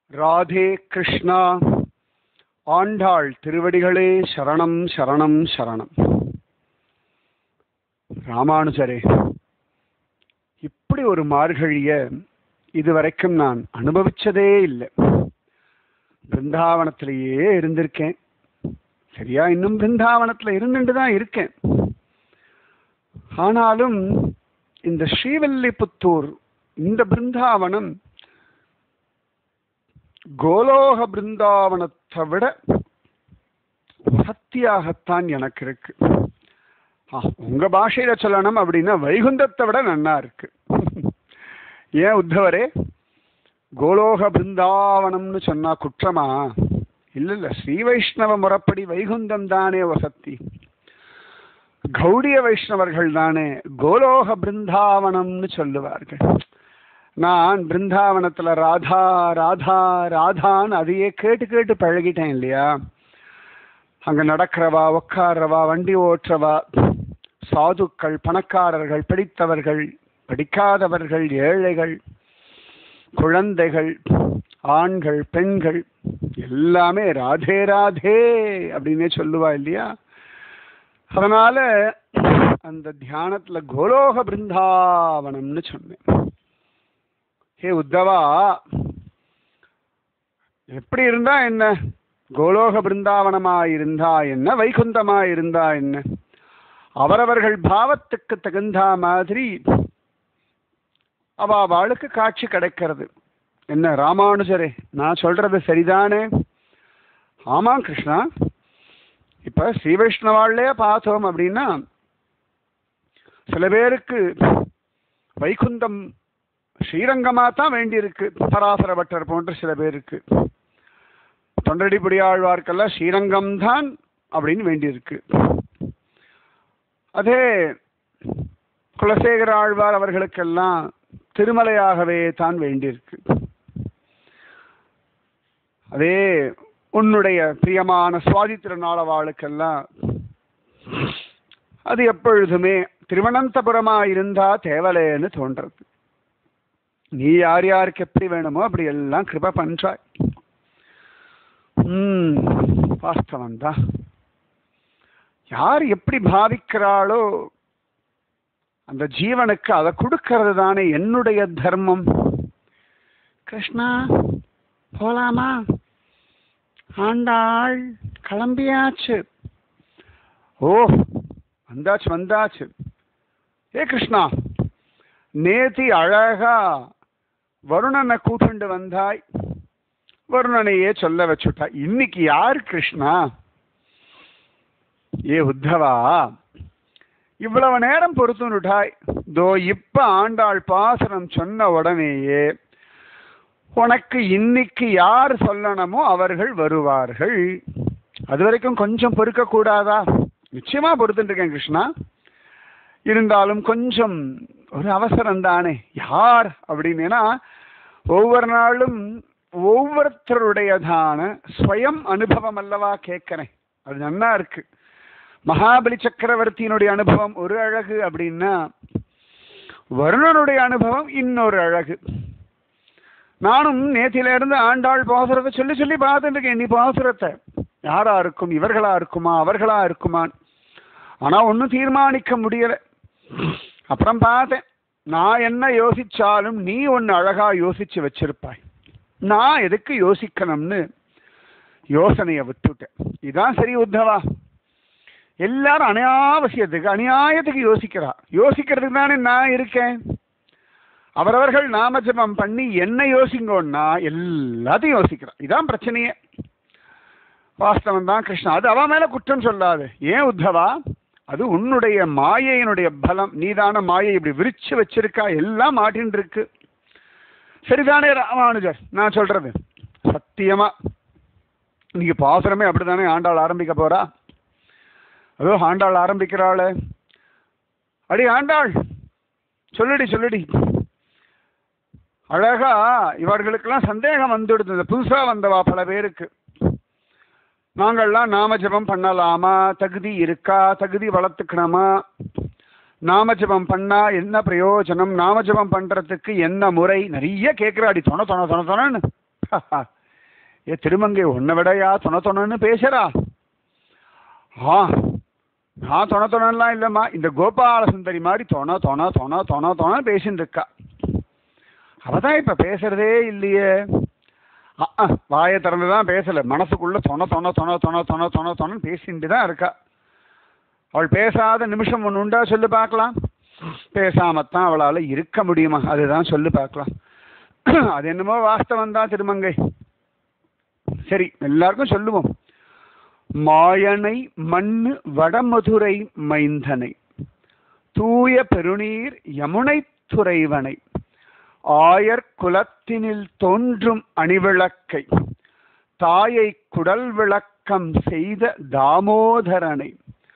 ராதே கிருஷ்ணா ஆண்டாள் திருவடிகளே சரணம் சரணம் சரணம் ராமானுஜரே இப்படி ஒரு மார்கழிய இதுவரைக்கும் நான் அனுபவிச்சதே இல்லை பிருந்தாவனத்திலேயே இருந்திருக்கேன் சரியா இன்னும் பிருந்தாவனத்துல இருந்துட்டு தான் இருக்கேன் ஆனாலும் இந்த ஸ்ரீவில்லிபுத்தூர் இந்த பிருந்தாவனம் கோலோக பிருந்தாவனத்தை விட சக்தியாகத்தான் எனக்கு இருக்கு ஆ, உங்க பாஷையில சொல்லணும் அப்படின்னா வைகுந்தத்தை விட நன்னா இருக்கு ஏன் உத்தவரே கோலோக பிருந்தாவனம்னு சொன்னா குற்றமா இல்ல இல்ல ஸ்ரீ வைஷ்ணவ முறைப்படி வைகுந்தம் தானே வசத்தி கௌடிய வைஷ்ணவர்கள் தானே கோலோக பிருந்தாவனம்னு சொல்லுவார்கள் நான் பிருந்தாவனத்துல ராதா ராதா ராதான்னு அதையே கேட்டு கேட்டு பழகிட்டேன் இல்லையா அங்க நடக்கிறவா உட்கார்றவா வண்டி ஓட்டுறவா சாதுக்கள் பணக்காரர்கள் படித்தவர்கள் படிக்காதவர்கள் ஏழைகள் குழந்தைகள் ஆண்கள் பெண்கள் எல்லாமே ராதே ராதே அப்படின்னே சொல்லுவா இல்லையா அதனால அந்த தியானத்துல கோலோக பிருந்தாவனம்னு சொன்னேன் ஹே உத்தவா எப்படி இருந்தா என்ன கோலோக பிருந்தாவனமா இருந்தா என்ன வைகுந்தமா இருந்தா என்ன அவரவர்கள் பாவத்துக்கு தகுந்த மாதிரி அவ அவளுக்கு காட்சி கிடைக்கிறது என்ன ராமானுஜரே நான் சொல்றது சரிதானே ஆமா கிருஷ்ணா இப்ப ஸ்ரீ வைஷ்ணவாள்லயே பார்த்தோம் அப்படின்னா சில பேருக்கு வைகுந்தம் ஸ்ரீரங்கமா தான் வேண்டியிருக்கு பராசர பட்டர் போன்ற சில பேருக்கு தொண்டடிப்படி ஆழ்வார்க்கெல்லாம் ஸ்ரீரங்கம் தான் அப்படின்னு வேண்டியிருக்கு அதே குலசேகர ஆழ்வார் அவர்களுக்கெல்லாம் திருமலையாகவே தான் வேண்டியிருக்கு அதே உன்னுடைய பிரியமான சுவாதி திருநாளவாளுக்கெல்லாம் அது எப்பொழுதுமே திருவனந்தபுரமா இருந்தா தேவலேன்னு தோன்றது நீ யார் யாருக்கு எப்படி வேணுமோ அப்படி எல்லாம் கிருப பண்றாய் ம் வாஸ்தவம் தான் யார் எப்படி பாவிக்கிறாளோ அந்த ஜீவனுக்கு அதை கொடுக்கறது தானே என்னுடைய தர்மம் கிருஷ்ணா போலாமா ஆண்டாள் கிளம்பியாச்சு ஓ வந்தாச்சு வந்தாச்சு ஏ கிருஷ்ணா நேத்தி அழகா வருணனை கூட்டுண்டு வந்தாய் வருணனையே சொல்ல வச்சுட்டா இன்னைக்கு யார் கிருஷ்ணா ஏ உத்தவா இவ்வளவு நேரம் பொறுத்துனுட்டாய் தோ இப்ப ஆண்டாள் பாசனம் சொன்ன உடனேயே உனக்கு இன்னைக்கு யார் சொல்லணுமோ அவர்கள் வருவார்கள் அது வரைக்கும் கொஞ்சம் பொறுக்க கூடாதா நிச்சயமா பொறுத்துட்டு இருக்கேன் கிருஷ்ணா இருந்தாலும் கொஞ்சம் ஒரு அவசரம் தானே யார் அப்படின்னா ஒவ்வொரு நாளும் ஒவ்வொருத்தருடையதான ஸ்வயம் அனுபவம் அல்லவா கேட்கிறேன் அது நன்னா இருக்கு மகாபலி சக்கரவர்த்தியினுடைய அனுபவம் ஒரு அழகு அப்படின்னா வருணனுடைய அனுபவம் இன்னொரு அழகு நானும் நேத்தில இருந்து ஆண்டாள் பாசுரத்தை சொல்லி சொல்லி பார்த்துட்டு இருக்கேன் நீ பாசுரத்தை யாரா இருக்கும் இவர்களா இருக்குமா அவர்களா இருக்குமான் ஆனா ஒன்றும் தீர்மானிக்க முடியல அப்புறம் பார்த்தேன் நான் என்ன யோசிச்சாலும் நீ ஒன்னு அழகா யோசிச்சு வச்சிருப்பாய் நான் எதுக்கு யோசிக்கணும்னு யோசனையை விட்டுட்டேன் இதான் சரி உத்தவா எல்லாரும் அனாவசியத்துக்கு அநியாயத்துக்கு யோசிக்கிறா யோசிக்கிறதுக்கு தானே நான் இருக்கேன் அவரவர்கள் நாமஜபம் பண்ணி என்ன யோசிங்கோன்னா எல்லாத்தையும் யோசிக்கிறா இதான் பிரச்சனையே வாஸ்தவம் தான் கிருஷ்ணா அது அவன் மேல குற்றம் சொல்லாது ஏன் உத்தவா அது உன்னுடைய மாயையினுடைய பலம் நீதான மாயை இப்படி விரிச்சு வச்சிருக்கா எல்லாம் மாட்டின்னு இருக்கு சரிதானே ராமானுஜர் நான் சொல்றது சத்தியமா இன்னைக்கு பாசுரமே அப்படித்தானே ஆண்டாள் ஆரம்பிக்க போறா அதோ ஆண்டாள் ஆரம்பிக்கிறாளே அடி ஆண்டாள் சொல்லுடி சொல்லுடி அழகா இவர்களுக்கெல்லாம் சந்தேகம் வந்துடுது இந்த புதுசா வந்தவா பல பேருக்கு நாங்கள்லாம் நாம ஜெபம் பண்ணலாமா தகுதி இருக்கா தகுதி வளர்த்துக்கணுமா நாம ஜெபம் பண்ணா என்ன பிரயோஜனம் நாம ஜெபம் பண்றதுக்கு என்ன முறை நிறைய கேட்கிறாடி தொண தொண தொண தொணன்னு ஏ திருமங்கை உன்னை விடையா தொண தொணன்னு பேசுறா ஆ நான் தொண தொணலாம் இல்லைம்மா இந்த கோபால சுந்தரி மாதிரி தொண தொண தொண தொண தொண பேசின்னு இருக்கா அவ தான் இப்ப பேசுறதே இல்லையே அ, அ, வாயை திறந்து தான் பேசல மனசுக்குள்ள தொண தொண தொண தொண தொண தொண தொணன்னு பேசிட்டு தான் இருக்கா அவள் பேசாத நிமிஷம் ஒன்று உண்டா சொல்லு பார்க்கலாம் பேசாமத்தான் அவளால இருக்க முடியுமா அதுதான் சொல்லு பார்க்கலாம் அது என்னமோ வாஸ்தவம் தான் திருமங்கை சரி எல்லாருக்கும் சொல்லுவோம் மாயனை மண்ணு வடமதுரை மைந்தனை தூய பெருநீர் யமுனை துறைவனை ஆயர் குலத்தினில் தோன்றும் அணிவிளக்கை தாயை குடல் விளக்கம் செய்த தாமோதரனை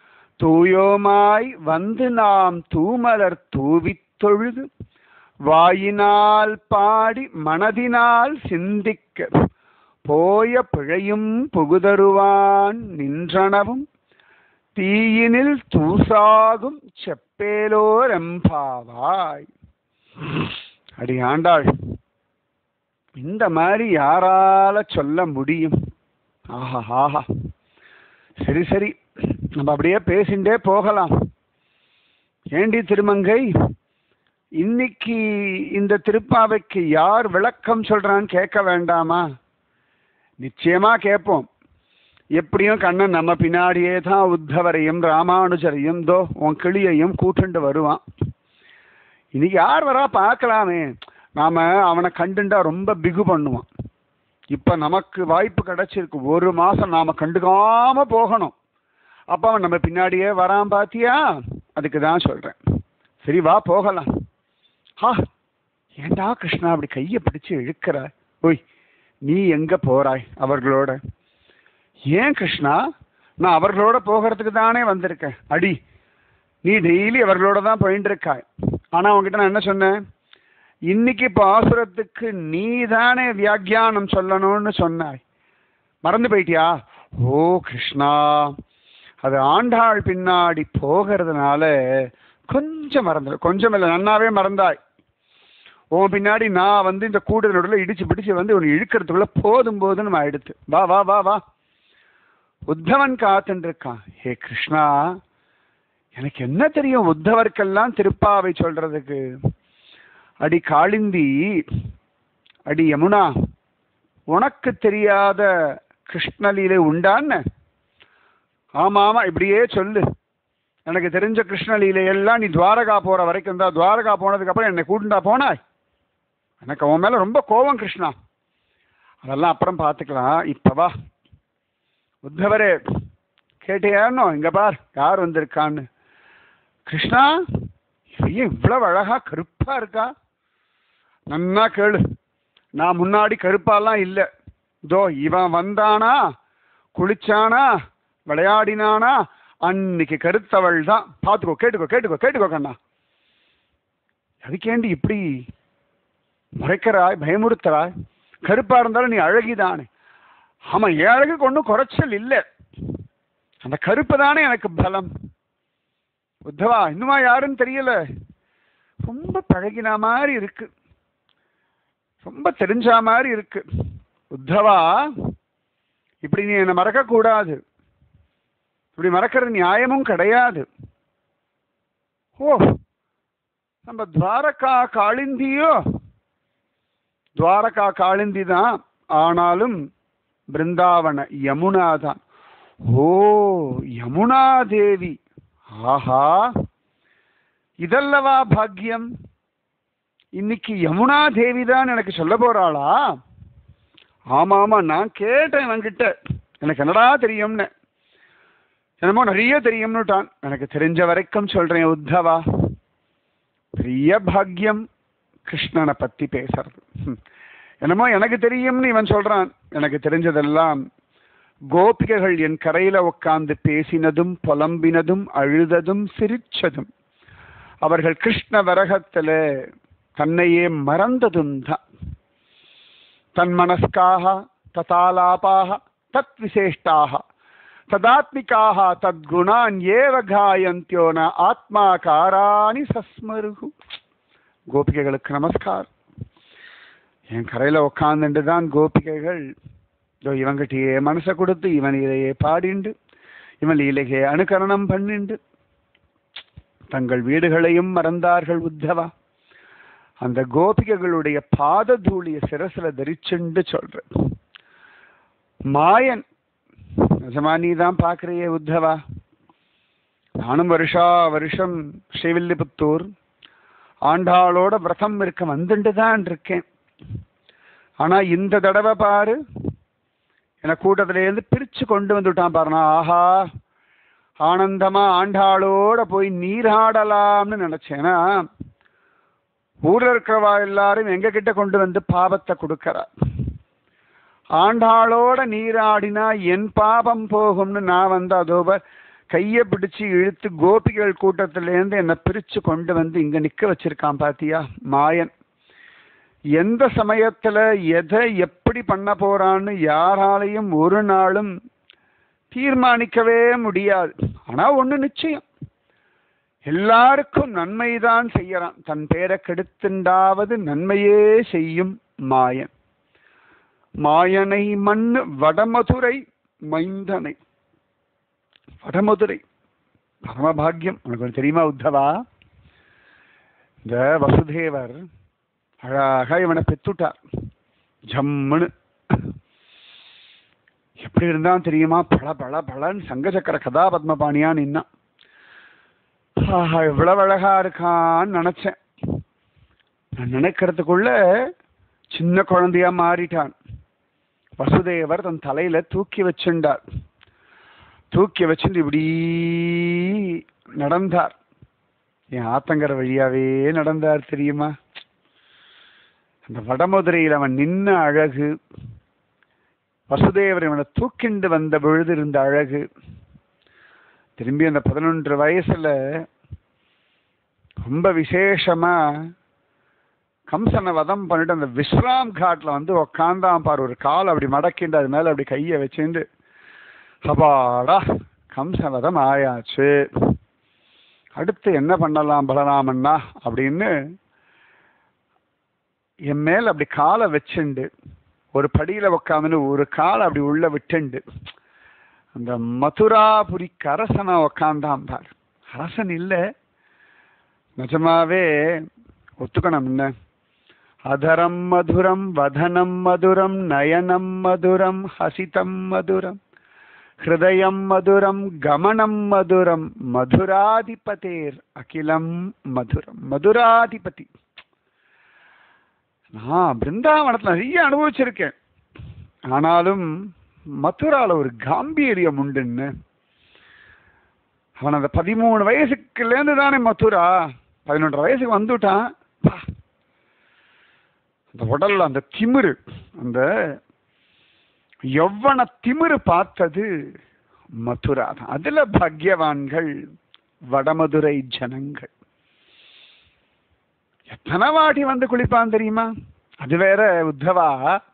தூயோமாய் வந்து நாம் தூமலர் தூவித் தொழுது வாயினால் பாடி மனதினால் சிந்திக்க போய பிழையும் புகுதருவான் நின்றனவும் தீயினில் தூசாகும் செப்பேலோரெம்பாவாய் அடி ஆண்டாள் இந்த மாதிரி யாரால சொல்ல முடியும் ஆஹா ஆஹா சரி சரி நம்ம அப்படியே பேசிண்டே போகலாம் ஏண்டி திருமங்கை இன்னைக்கு இந்த திருப்பாவைக்கு யார் விளக்கம் சொல்றான்னு கேட்க வேண்டாமா நிச்சயமா கேட்போம் எப்படியும் கண்ணன் நம்ம பின்னாடியே தான் உத்தவரையும் ராமானுஜரையும் தோ உன் கிளியையும் கூட்டுண்டு வருவான் இன்னைக்கு யார் வரா பார்க்கலாமே நாம அவனை கண்டுண்டா ரொம்ப பிகு பண்ணுவான் இப்ப நமக்கு வாய்ப்பு கிடைச்சிருக்கு ஒரு மாசம் நாம கண்டுக்காம போகணும் அப்ப அவன் நம்ம பின்னாடியே வரான் பாத்தியா அதுக்கு தான் சொல்றேன் சரி வா போகலாம் ஹா ஏண்டா கிருஷ்ணா அப்படி கையை பிடிச்சு இழுக்கிறாய் ஓய் நீ எங்க போறாய் அவர்களோட ஏன் கிருஷ்ணா நான் அவர்களோட போகிறதுக்கு தானே வந்திருக்கேன் அடி நீ டெய்லி அவர்களோட தான் போயிட்டு இருக்காய் ஆனா உன்கிட்ட நான் என்ன சொன்னேன் இன்னைக்கு பாசுரத்துக்கு நீ தானே வியாக்கியானம் சொல்லணும்னு சொன்னாய் மறந்து போயிட்டியா ஓ கிருஷ்ணா அது ஆண்டாள் பின்னாடி போகிறதுனால கொஞ்சம் மறந்து கொஞ்சம் இல்லை நன்னாவே மறந்தாய் உன் பின்னாடி நான் வந்து இந்த கூடுதலோட இடிச்சு பிடிச்சு வந்து உன்னை இழுக்கிறதுக்குள்ள போதும் போதும் நம்ம எடுத்து வா வா வா வா உத்தவன் காத்துட்டு இருக்கான் ஹே கிருஷ்ணா எனக்கு என்ன தெரியும் உத்தவர்க்கெல்லாம் திருப்பாவை சொல்றதுக்கு அடி காளிந்தி அடி யமுனா உனக்கு தெரியாத கிருஷ்ணலீலை உண்டான்னு ஆமா ஆமா இப்படியே சொல்லு எனக்கு தெரிஞ்ச கிருஷ்ணலீலை எல்லாம் நீ துவாரகா போற வரைக்கும் தான் துவாரகா போனதுக்கு அப்புறம் என்னை கூட்டுண்டா போனாய் எனக்கு அவன் மேல ரொம்ப கோபம் கிருஷ்ணா அதெல்லாம் அப்புறம் பார்த்துக்கலாம் இப்ப வா உத்தவரே கேட்டியானோ இங்க பார் யார் வந்திருக்கான்னு கிருஷ்ணா இவன் இவ்வளவு அழகா கருப்பா இருக்கா நன்னா கேளு நான் முன்னாடி கருப்பாலாம் இல்லை இதோ இவன் வந்தானா குளிச்சானா விளையாடினானா அன்னைக்கு கருத்தவள் தான் பார்த்துக்கோ கேட்டுக்கோ கேட்டுக்கோ கேட்டுக்கோ கண்ணா அதுக்கேண்டி இப்படி முறைக்கிறாய் பயமுறுத்துறாய் கருப்பா இருந்தாலும் நீ அழகிதானே ஆமா என் அழகுக்கு ஒன்றும் குறைச்சல் இல்லை அந்த கருப்பு தானே எனக்கு பலம் உத்தவா இன்னுமா யாருன்னு தெரியல ரொம்ப பழகின மாதிரி இருக்கு ரொம்ப தெரிஞ்ச மாதிரி இருக்கு உத்தவா இப்படி நீ என்னை மறக்க கூடாது இப்படி மறக்கிறது நியாயமும் கிடையாது ஓ நம்ம துவாரகா காளிந்தியோ துவாரகா காளிந்தி தான் ஆனாலும் பிருந்தாவன யமுனா தான் ஓ யமுனா தேவி ஆஹா இதல்லவா பாக்கியம் இன்னைக்கு யமுனா தேவி தான் எனக்கு சொல்ல போறாளா ஆமா ஆமா நான் கேட்டேன் இவன்கிட்ட எனக்கு என்னடா தெரியும்னு என்னமோ நிறைய தெரியும்னுட்டான் எனக்கு தெரிஞ்ச வரைக்கும் சொல்றேன் உத்தவா பெரிய பாக்கியம் கிருஷ்ணனை பத்தி பேசுறது ஹம். என்னமோ எனக்கு தெரியும்னு இவன் சொல்றான் எனக்கு தெரிஞ்சதெல்லாம் கோபிகைகள் என் கரையில உட்கார்ந்து பேசினதும் புலம்பினதும் அழுததும் சிரிச்சதும் அவர்கள் கிருஷ்ண வரகத்துல தன்னையே மறந்ததும் தான் தன்மனஸ்காக ததாலாபாக தத் விசேஷ்டாக ததாத்மிகாக தத்குணான் ஏவ காயந்தியோ ந ஆத்மாகாராணி சஸ்மருகு கோபிகைகளுக்கு நமஸ்காரம் என் கரையில உட்கார்ந்துட்டு தான் கோபிகைகள் இதோ இவங்கிட்டயே மனசை கொடுத்து இவன் இதையே பாடிண்டு இவன் லீலையை அனுகரணம் பண்ணிண்டு தங்கள் வீடுகளையும் மறந்தார்கள் உத்தவா அந்த கோபிகைகளுடைய பாத தூளிய சிரசுல தரிச்சுண்டு சொல்றேன் மாயன் நிஜமா நீ தான் பாக்குறியே உத்தவா நானும் வருஷா வருஷம் ஸ்ரீவில்லிபுத்தூர் ஆண்டாளோட விரதம் இருக்க வந்துட்டு தான் இருக்கேன் ஆனா இந்த தடவை பாரு என கூட்டத்துல இருந்து பிரிச்சு கொண்டு வந்துட்டான் பாருனா ஆஹா ஆனந்தமா ஆண்டாளோட போய் நீராடலாம்னு நினைச்சேனா ஊர்ல இருக்கிறவா எல்லாரும் எங்க கிட்ட கொண்டு வந்து பாவத்தை கொடுக்கறா ஆண்டாளோட நீராடினா என் பாபம் போகும்னு நான் வந்து அதோப கையை பிடிச்சு இழுத்து கோபிகள் கூட்டத்திலேருந்து என்னை பிரிச்சு கொண்டு வந்து இங்க நிக்க வச்சிருக்கான் பாத்தியா மாயன் எந்த சமயத்துல எதை எப்படி பண்ண போறான்னு யாராலையும் ஒரு நாளும் தீர்மானிக்கவே முடியாது ஆனா ஒண்ணு நிச்சயம் எல்லாருக்கும் நன்மைதான் செய்யறான் தன் பேரை கெடுத்துண்டாவது நன்மையே செய்யும் மாயன் மாயனை மண்ணு வடமதுரை மைந்தனை வடமதுரை பரமபாகியம் உனக்கு ஒண்ணு தெரியுமா உத்தவா இந்த வசுதேவர் அழகா இவனை பெத்துட்டார் ஜம்முன்னு எப்படி இருந்தான் தெரியுமா பல பல பலன்னு சங்கச்சக்கர கதாபத்மபாணியா நின்னான் ஆஹா எவ்வளவு அழகா இருக்கான்னு நினைச்சேன் நான் நினைக்கிறதுக்குள்ள சின்ன குழந்தையா மாறிட்டான் வசுதேவர் தன் தலையில தூக்கி வச்சுண்டார் தூக்கி வச்சுட்டு இப்படி நடந்தார் என் ஆத்தங்கர வழியாவே நடந்தார் தெரியுமா அந்த வடமதுரையில் அவன் நின்ன அழகு வசுதேவர் இவனை தூக்கிண்டு வந்த பொழுது இருந்த அழகு திரும்பி அந்த பதினொன்று வயசுல ரொம்ப விசேஷமா கம்சனை வதம் பண்ணிட்டு அந்த விஸ்ராம் காட்ல வந்து உக்காந்தான் பாரு ஒரு கால் அப்படி மடக்கிண்டு அது மேல அப்படி கையை வச்சுண்டு அப்பாடா கம்ச வதம் ஆயாச்சு அடுத்து என்ன பண்ணலாம் பலராமண்ணா அப்படின்னு என் மேல அப்படி காலை வச்சுண்டு ஒரு படியில உக்காந்துன்னு ஒரு காலை அப்படி உள்ள விட்டுண்டு அந்த மதுராபுரிக்கு அரசனா உக்காந்தான் பார் அரசன் இல்ல நிஜமாவே ஒத்துக்கணும் என்ன அதரம் மதுரம் வதனம் மதுரம் நயனம் மதுரம் ஹசிதம் மதுரம் ஹிருதயம் மதுரம் கமனம் மதுரம் மதுராதிபதேர் அகிலம் மதுரம் மதுராதிபதி நான் பிருந்தாவனத்தில் நிறைய அனுபவிச்சிருக்கேன் ஆனாலும் மதுரால ஒரு காம்பீரியம் உண்டுன்னு அவன் அந்த பதிமூணு வயசுக்குலேருந்து தானே மதுரா பதினொன்றரை வயசுக்கு வந்துட்டான் பா. அந்த உடல்ல அந்த திமிரு அந்த யவ்வன திமிரு பார்த்தது மதுரா தான் அதுல பாக்யவான்கள் வடமதுரை ஜனங்கள் எத்தனை வாட்டி வந்து குளிப்பான் தெரியுமா அது வேற உத்தவா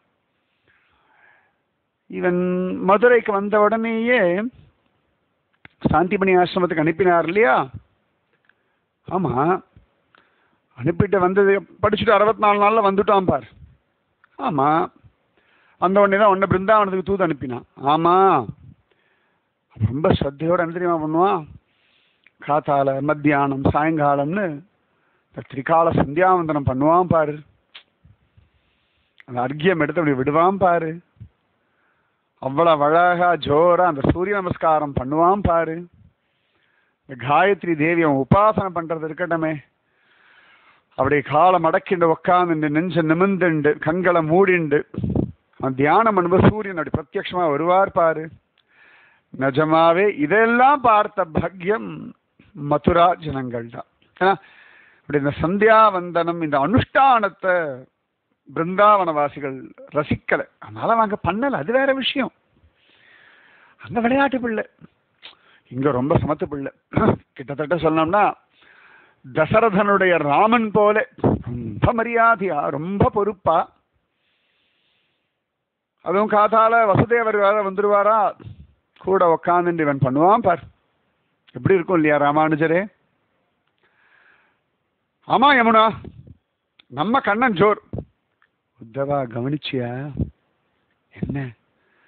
இவன் மதுரைக்கு வந்த உடனேயே சாந்திமணி ஆசிரமத்துக்கு அனுப்பினார் இல்லையா ஆமா அனுப்பிட்டு வந்தது படிச்சுட்டு அறுபத்தி நாலு நாள்ல வந்துட்டான் பார் ஆமா வந்த உடனே தான் உன்னை பிருந்தாவனத்துக்கு தூது அனுப்பினான் ஆமா ரொம்ப ஸ்ரத்தையோட என்ன தெரியுமா பண்ணுவான் காத்தால மத்தியானம் சாயங்காலம்னு இந்த திரிகால சந்தியாவந்தனம் பண்ணுவான் பாரு அந்த அர்க்கியம் எடுத்து அப்படி விடுவான் பாரு அவ்வளவு அழகா ஜோரா அந்த சூரிய நமஸ்காரம் பண்ணுவான் பாரு இந்த காயத்ரி தேவி அவன் உபாசனை பண்றது இருக்கட்டுமே அப்படி காலை மடக்கிண்டு உக்காந்துண்டு நெஞ்ச நிமிந்துண்டு கண்களை மூடிண்டு அவன் தியானம் பண்ணும்போது சூரியன் அப்படி பிரத்யட்சமா வருவார் பாரு நிஜமாவே இதெல்லாம் பார்த்த பாக்யம் மதுரா ஜனங்கள் தான் ஏன்னா இப்படி இந்த சந்தியாவந்தனம் இந்த அனுஷ்டானத்தை பிருந்தாவனவாசிகள் ரசிக்கல அதனால அவங்க பண்ணல அது வேற விஷயம் அந்த விளையாட்டு பிள்ளை இங்க ரொம்ப சமத்து பிள்ளை கிட்டத்தட்ட சொன்னோம்னா தசரதனுடைய ராமன் போல ரொம்ப மரியாதையா ரொம்ப பொறுப்பா அதுவும் காத்தால வசுதேவர் வேற வந்துருவாரா கூட உக்காந்துட்டு இவன் பண்ணுவான் பார் எப்படி இருக்கும் இல்லையா ராமானுஜரே ஆமா யமுனா நம்ம கண்ணன் ஜோர் உத்தவா கவனிச்சியா என்ன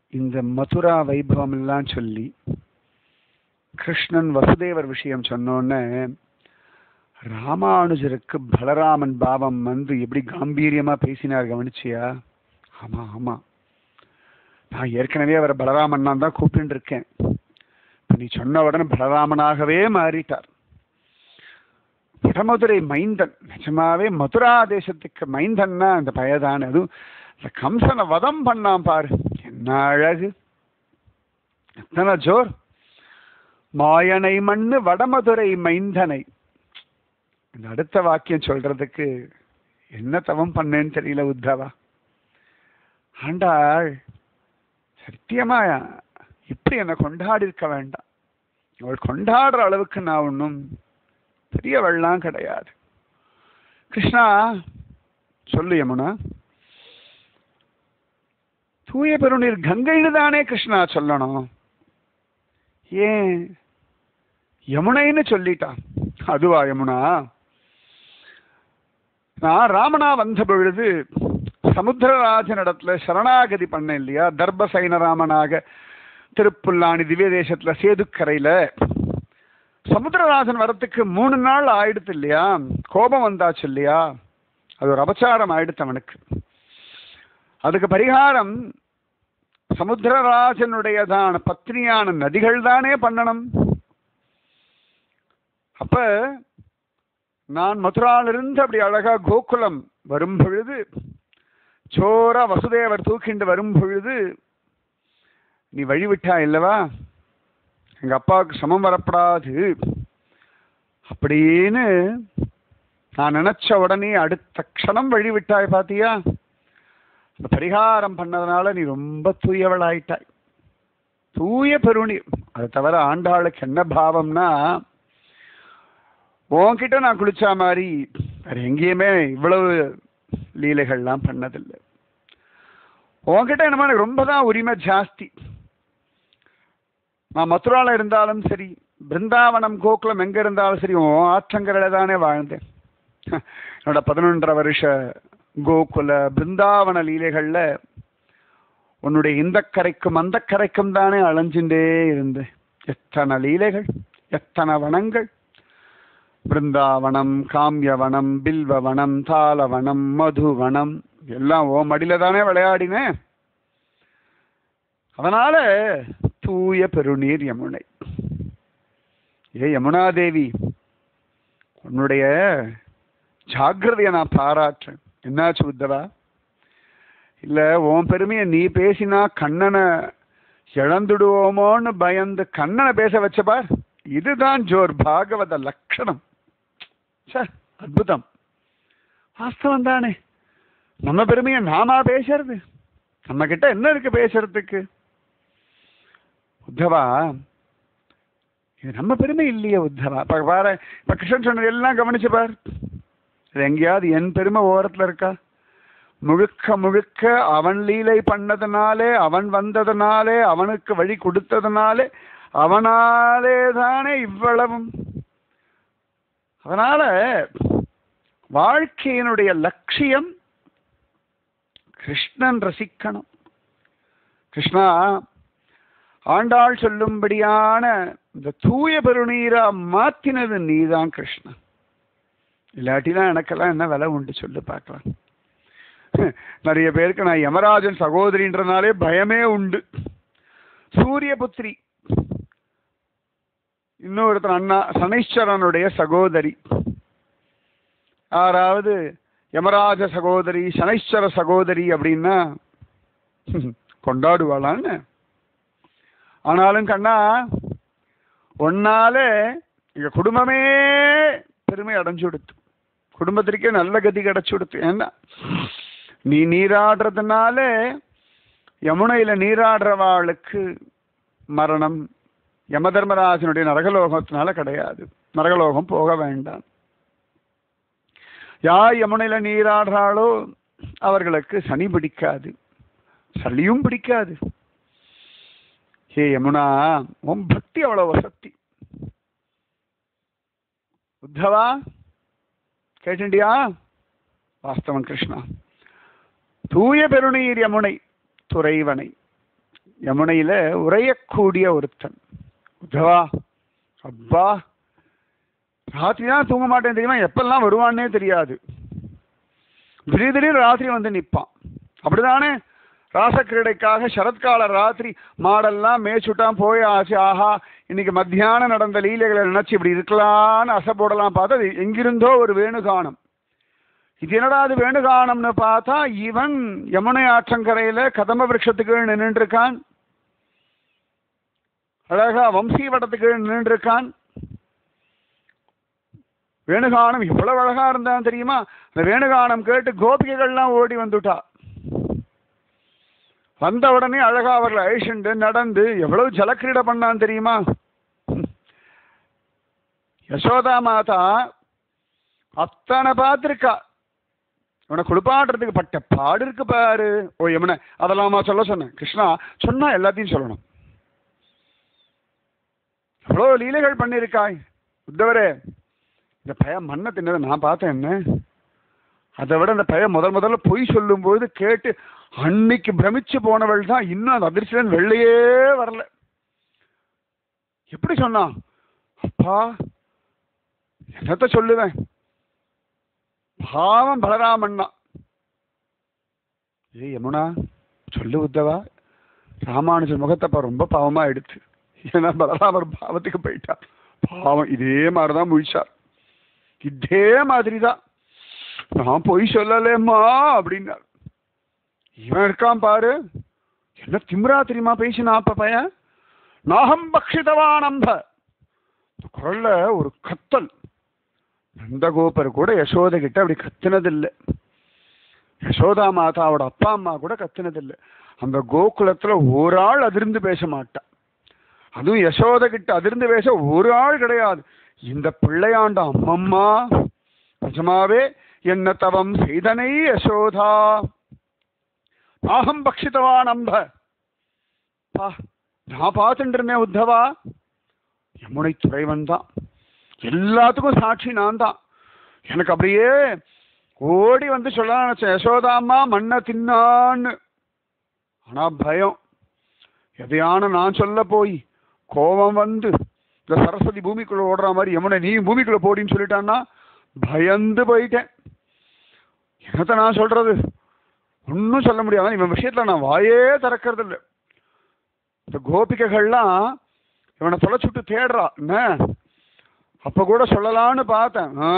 இந்த மதுரா வைபவம் எல்லாம் சொல்லி கிருஷ்ணன் வசுதேவர் விஷயம் சொன்னோன்னே ராமானுஜருக்கு பலராமன் பாவம் வந்து எப்படி காம்பீரியமா பேசினார் கவனிச்சியா ஆமா ஆமா நான் ஏற்கனவே அவரை பலராமன் நான் தான் கூப்பிட்டு இருக்கேன் இப்ப நீ சொன்ன உடனே பலராமனாகவே மாறிட்டார் வடமதுரை மைந்தன் நிஜமாவே மதுரா தேசத்துக்கு மைந்தன்னா அந்த பயதான அதுவும் இந்த கம்சனை வதம் பண்ணான் பாரு என்ன அழகு எத்தனை ஜோர் மாயனை மண்ணு வடமதுரை மைந்தனை இந்த அடுத்த வாக்கியம் சொல்றதுக்கு என்ன தவம் பண்ணேன்னு தெரியல உத்தவா ஆண்டாள் சத்தியமா இப்படி என்னை கொண்டாடி இருக்க வேண்டாம் அவள் கொண்டாடுற அளவுக்கு நான் ஒன்றும் பெரியவள்லாம் கிடையாது கிருஷ்ணா சொல்லு யமுனா தூய பெருநீர் கங்கைன்னு தானே கிருஷ்ணா சொல்லணும் ஏன் யமுனைன்னு சொல்லிட்டான் அதுவா யமுனா நான் ராமனா வந்த பொழுது சமுத்திரராஜனிடத்துல சரணாகதி பண்ணேன் இல்லையா தர்பசைன ராமனாக திருப்புல்லானி திவ்ய தேசத்துல சேதுக்கரையில சமுத்திரராஜன் வரத்துக்கு மூணு நாள் ஆயிடுத்து இல்லையா கோபம் வந்தாச்சு இல்லையா அது ஒரு அபச்சாரம் ஆயிடுத்து அவனுக்கு அதுக்கு பரிகாரம் சமுத்திரராஜனுடையதான பத்னியான நதிகள் தானே பண்ணணும் அப்ப நான் மதுராலிருந்து அப்படி அழகா கோகுலம் வரும் பொழுது சோரா வசுதேவர் தூக்கிண்டு வரும் பொழுது நீ வழிவிட்டா இல்லவா எங்க அப்பாவுக்கு சமம் வரப்படாது அப்படின்னு நான் நினைச்ச உடனே அடுத்த க்ஷணம் வழிவிட்டாய் பாத்தியா அந்த பரிகாரம் பண்ணதுனால நீ ரொம்ப தூயவளாயிட்டாய் தூய பெருநீர் அதை தவிர ஆண்டாளுக்கு என்ன பாவம்னா உன்கிட்ட நான் குளிச்சா மாதிரி வேற எங்கேயுமே இவ்வளவு லீலைகள்லாம் பண்ணதில்லை உன்கிட்ட என்னமோ எனக்கு ரொம்ப தான் உரிமை ஜாஸ்தி நான் மதுரால இருந்தாலும் சரி பிருந்தாவனம் கோகுலம் எங்க இருந்தாலும் சரி உன் ஆற்றங்கரையில தானே வாழ்ந்தேன் என்னோட பதினொன்றரை வருஷ கோகுல பிருந்தாவன லீலைகள்ல உன்னுடைய இந்த கரைக்கும் அந்த கரைக்கும் தானே அலைஞ்சுட்டே இருந்தேன் எத்தனை லீலைகள் எத்தனை வனங்கள் பிருந்தாவனம் காமியவனம் பில்வவனம் தாளவனம் மதுவனம் எல்லாம் ஓ மடியில தானே விளையாடினேன் அதனால தூய பெருநீர் யமுனை ஏ யமுனாதேவி உன்னுடைய ஜாக்கிரதையை நான் பாராட்டுறேன் என்னாச்சு உத்தவா இல்ல உன் பெருமையை நீ பேசினா கண்ணனை இழந்துடுவோமோன்னு பயந்து கண்ணனை பேச வச்ச பார் இதுதான் ஜோர் பாகவத லட்சணம் ச்சே, அற்புதம் வாஸ்தவம் தானே நம்ம பெருமையை நாமா பேசுறது நம்ம கிட்ட என்ன இருக்கு பேசுறதுக்கு உத்தவா இது நம்ம பெருமை இல்லையே உத்தவா இப்ப பாரு இப்ப கிருஷ்ணன் சொன்னது எல்லாம் கவனிச்சு பார் இது எங்கேயாவது என் பெருமை ஓரத்துல இருக்கா முழுக்க முழுக்க அவன் லீலை பண்ணதுனாலே அவன் வந்ததுனாலே அவனுக்கு வழி கொடுத்ததுனாலே அவனாலே தானே இவ்வளவும் அதனால வாழ்க்கையினுடைய லட்சியம் கிருஷ்ணன் ரசிக்கணும் கிருஷ்ணா ஆண்டாள் சொல்லும்படியான இந்த தூய பெருநீரா மாத்தினது நீதான் கிருஷ்ணன் இல்லாட்டிலாம் எனக்கெல்லாம் என்ன விலை உண்டு சொல்லு பார்க்கலாம் நிறைய பேருக்கு நான் யமராஜன் சகோதரின்றனாலே பயமே உண்டு சூரியபுத்திரி இன்னொருத்தர் அண்ணா சனீஸ்வரனுடைய சகோதரி யாராவது யமராஜ சகோதரி சனீஸ்வர சகோதரி அப்படின்னா கொண்டாடுவாளான்னு ஆனாலும் கண்ணா ஒன்னால எங்க குடும்பமே பெருமை அடைஞ்சு கொடுத்து குடும்பத்திற்கே நல்ல கதி கிடைச்சு கொடுத்து ஏன்னா நீ நீராடுறதுனால யமுனையில நீராடுறவாளுக்கு மரணம் யம தர்மராஜனுடைய நரகலோகத்தினால கிடையாது நரகலோகம் போக வேண்டாம் யார் யமுனையில நீராடுறாளோ அவர்களுக்கு சனி பிடிக்காது சளியும் பிடிக்காது ஹே யமுனா உன் பக்தி அவ்வளவு வசத்தி உத்தவா கேட்டுண்டியா வாஸ்தவன் கிருஷ்ணா தூய பெருநீர் யமுனை துறைவனை யமுனையில உறையக்கூடிய ஒருத்தன் உத்தவா அப்பா ராத்திரி தான் தூங்க மாட்டேன் தெரியுமா எப்பெல்லாம் வருவான்னே தெரியாது திடீர் திடீர் ராத்திரி வந்து நிற்பான் அப்படிதானே ராசக்கிரீடைக்காக சரத்கால ராத்திரி மாடெல்லாம் மேய்ச்சுட்டான் போய் ஆச்சு ஆஹா இன்னைக்கு மத்தியானம் நடந்த லீலைகளை நினைச்சு இப்படி இருக்கலாம்னு அசை போடலாம் பார்த்தா அது எங்கிருந்தோ ஒரு வேணுகானம் இது என்னடா அது வேணுகானம்னு பார்த்தா இவன் யமுனை ஆற்றங்கரையில கதம்ப விருட்சத்துக்கு நின்றுட்டு இருக்கான் அழகா வம்சி வட்டத்துக்கு நின்றுட்டு இருக்கான் வேணுகானம் இவ்வளவு அழகா இருந்தான் தெரியுமா அந்த வேணுகானம் கேட்டு கோபிகைகள்லாம் ஓடி வந்துட்டா வந்த உடனே அழகா அவர்களை அழிச்சுண்டு நடந்து எவ்வளவு ஜலக்கிரீடை பண்ணான் தெரியுமா யசோதா மாதா அத்தனை பார்த்திருக்கா இவனை குளிப்பாடுறதுக்கு பட்ட பாடு இருக்கு பாரு ஓ யமுனை அதெல்லாமா சொல்ல சொன்னேன் கிருஷ்ணா சொன்னா எல்லாத்தையும் சொல்லணும் எவ்வளோ லீலைகள் பண்ணியிருக்காய் உத்தவரே இந்த பையன் மண்ணை தின்னதை நான் பார்த்தேன் என்ன அதை விட அந்த பையன் முதல் முதல்ல பொய் சொல்லும்போது கேட்டு அன்னைக்கு பிரமிச்சு போனவள் தான் இன்னும் அந்த அதிர்ச்சியில வெள்ளையே வரல எப்படி சொன்னான் அப்பா என்னத்த சொல்லுவேன் பாவம் பலராமண்ணா ஏய் யமுனா சொல்லு உத்தவா ராமானுஜர் முகத்தப்பா ரொம்ப பாவமா எடுத்து ஏன்னா பலராமர் பாவத்துக்கு போயிட்டார் பாவம் இதே மாதிரிதான் முழிச்சார் இதே மாதிரிதான் நான் பொய் சொல்லலேம்மா அப்படின்னார் இவன் இருக்கான் பாரு என்ன திமிரா தெரியுமா பேசினா அப்ப பையன் நாகம் பக்ஷிதவான் அம்ப குரல்ல ஒரு கத்தல் நந்தகோபர் கூட யசோதை கிட்ட அப்படி கத்துனதில்லை யசோதா மாதாவோட அப்பா அம்மா கூட கத்துனதில்லை அந்த கோகுலத்துல ஒரு ஆள் அதிர்ந்து பேச மாட்டா அதுவும் யசோதை கிட்ட அதிர்ந்து பேச ஒரு ஆள் கிடையாது இந்த பிள்ளையாண்ட அம்மம்மா நிஜமாவே என்ன தவம் செய்தனை யசோதா நாகம் பக்ஷித்தவான் அம்ப பா நான் பார்த்துட்டு இருந்தேன் உத்தவா யமுனை துறைவன் தான் எல்லாத்துக்கும் சாட்சி நான் தான் எனக்கு அப்படியே ஓடி வந்து சொல்ல நினைச்சேன் யசோதாம்மா மண்ணை தின்னான்னு ஆனா பயம் எதையான நான் சொல்ல போய் கோபம் வந்து இந்த சரஸ்வதி பூமிக்குள்ள ஓடுற மாதிரி யமுனை நீ பூமிக்குள்ள போடின்னு சொல்லிட்டான்னா பயந்து போயிட்டேன் என்னத்த நான் சொல்றது ஒன்றும் சொல்ல முடியாது இவன் விஷயத்துல நான் வாயே திறக்கிறது இல்லை இந்த கோபிகைகள்லாம் இவனை தொலைச்சுட்டு தேடுறா என்ன அப்ப கூட சொல்லலாம்னு பார்த்தேன் ஆ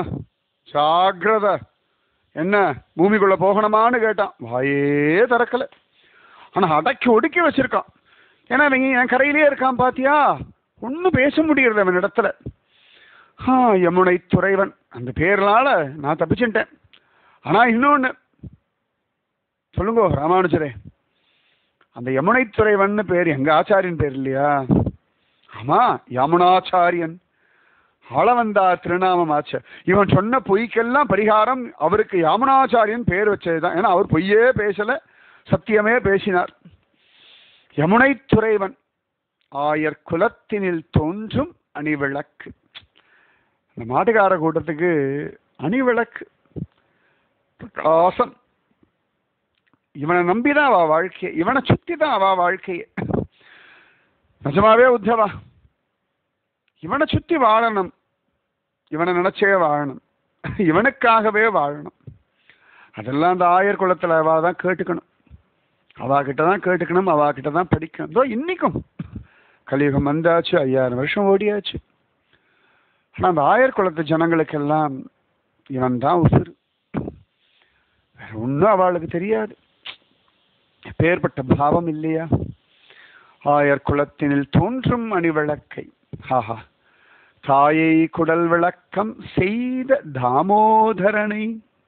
ஜாகிரத என்ன பூமிக்குள்ள போகணுமான்னு கேட்டான் வாயே திறக்கல ஆனா அடக்கி ஒடுக்கி வச்சிருக்கான் ஏன்னா இவங்க என் கரையிலே இருக்கான் பாத்தியா ஒன்றும் பேச முடியறது அவன் இடத்துல ஆ யமுனை துறைவன் அந்த பேர்னால நான் தப்பிச்சுட்டேன் ஆனா இன்னொன்னு சொல்லுங்க ராமானுஜரே அந்த யமுனை துறைவன் பேர் எங்க ஆச்சாரியன் பேர் இல்லையா ஆமா யமுனாச்சாரியன் ஆளவந்தா திருநாமம் ஆச்சு இவன் சொன்ன பொய்க்கெல்லாம் பரிகாரம் அவருக்கு யாமுனாச்சாரியன் பேர் வச்சதுதான் ஏன்னா அவர் பொய்யே பேசல சத்தியமே பேசினார் யமுனை துறைவன் ஆயர் குலத்தினில் தோன்றும் அணிவிளக்கு இந்த மாட்டுக்கார கூட்டத்துக்கு அணிவிளக்கு பிரகாசம் இவனை நம்பிதான் அவ வாழ்க்கையை இவனை சுத்தி தான் அவ வாழ்க்கையை நிஜமாவே உத்தவா இவனை சுத்தி வாழணும் இவனை நினைச்சே வாழணும் இவனுக்காகவே வாழணும் அதெல்லாம் அந்த ஆயர் குலத்துல அவ தான் கேட்டுக்கணும் அவா கிட்ட தான் கேட்டுக்கணும் அவா கிட்ட தான் படிக்கணும் இதோ இன்னைக்கும் கலியுகம் வந்தாச்சு ஐயாயிரம் வருஷம் ஓடியாச்சு ஆனா அந்த ஆயர் குலத்து ஜனங்களுக்கெல்லாம் இவன் தான் உசுறு வேற ஒன்றும் அவளுக்கு தெரியாது எப்பேற்பட்ட பாவம் இல்லையா ஆயர் குலத்தினில் தோன்றும் அணிவிளக்கை ஆஹா தாயை குடல் விளக்கம் செய்த தாமோதரனை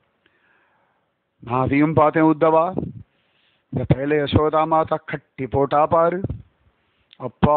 நான் அதையும் பார்த்தேன் உத்தவா இந்த பயல யசோதா மாதா கட்டி போட்டா பாரு அப்பா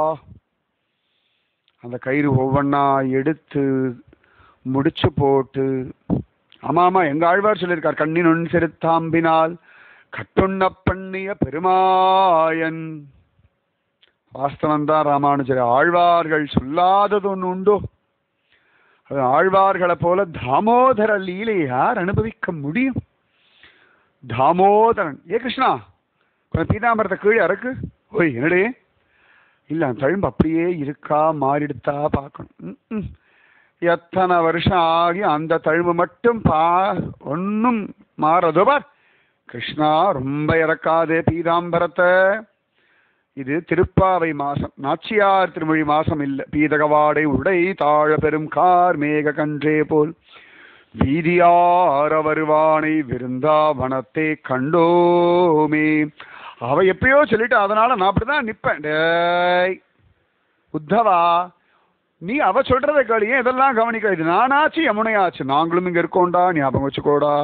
அந்த கயிறு ஒவ்வொன்னா எடுத்து முடிச்சு போட்டு ஆமா ஆமா எங்க ஆழ்வார் சொல்லியிருக்கார் கண்ணினுண் சிறுத்தாம்பினால் கட்டுண்ண பண்ணிய பெருமாயன் வாஸ்தவம் தான் ராமானுஜர் ஆழ்வார்கள் சொல்லாதது ஒன்று உண்டோ அது ஆழ்வார்களை போல தாமோதர லீலை யார் அனுபவிக்க முடியும் தாமோதரன் ஏ கிருஷ்ணா கொஞ்சம் பீதாம்பரத்தை கீழே இறக்கு ஓய் என்னடே இல்லை அந்த தழும்பு அப்படியே இருக்கா மாறிடுத்தா பார்க்கணும் ம், ம். எத்தனை வருஷம் ஆகி அந்த தழும்பு மட்டும் பா ஒன்றும் மாறதோ பார் கிருஷ்ணா ரொம்ப இறக்காதே பீதாம்பரத்தை இது திருப்பாவை மாசம் நாச்சியார் திருமொழி மாசம் இல்ல பீதகவாடை உடை தாழ பெரும் கார் மேக கன்றே போல் வீதியார வருவானை விருந்தாவனத்தை கண்டோமே அவ எப்பயோ சொல்லிட்டு அதனால நான் அப்படிதான் நிப்பேன் டேய் உத்தவா நீ அவ சொல்றத கேளு ஏன் இதெல்லாம் கவனிக்க இது நானாச்சு யமுனையாச்சு நாங்களும் இங்க இருக்கோம்டா ஞாபகம் வச்சுக்கோடா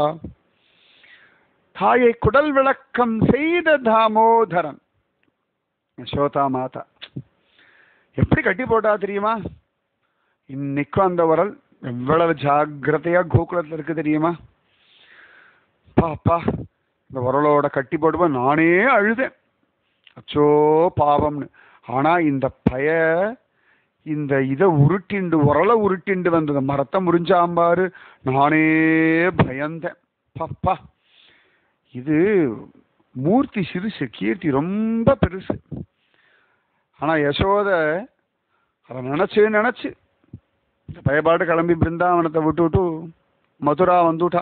தாயை குடல் விளக்கம் செய்த தாமோதரன் யசோதா மாதா எப்படி கட்டி போட்டா தெரியுமா இன்னைக்கும் அந்த உரல் எவ்வளவு ஜாக்கிரதையா கோகுலத்துல இருக்கு தெரியுமா பாப்பா இந்த உரலோட கட்டி போடுவோம் நானே அழுதேன் அச்சோ பாவம்னு ஆனா இந்த பய இந்த இதை உருட்டிண்டு உரலை உருட்டிண்டு வந்தது மரத்தை முறிஞ்சாம்பாரு நானே பயந்தேன் பாப்பா இது மூர்த்தி சிறுசு கீர்த்தி ரொம்ப பெருசு ஆனா யசோத அதை நினைச்சு நினைச்சு இந்த பயப்பாடு கிளம்பி பிருந்தாவனத்தை விட்டு விட்டு மதுரா வந்துட்டா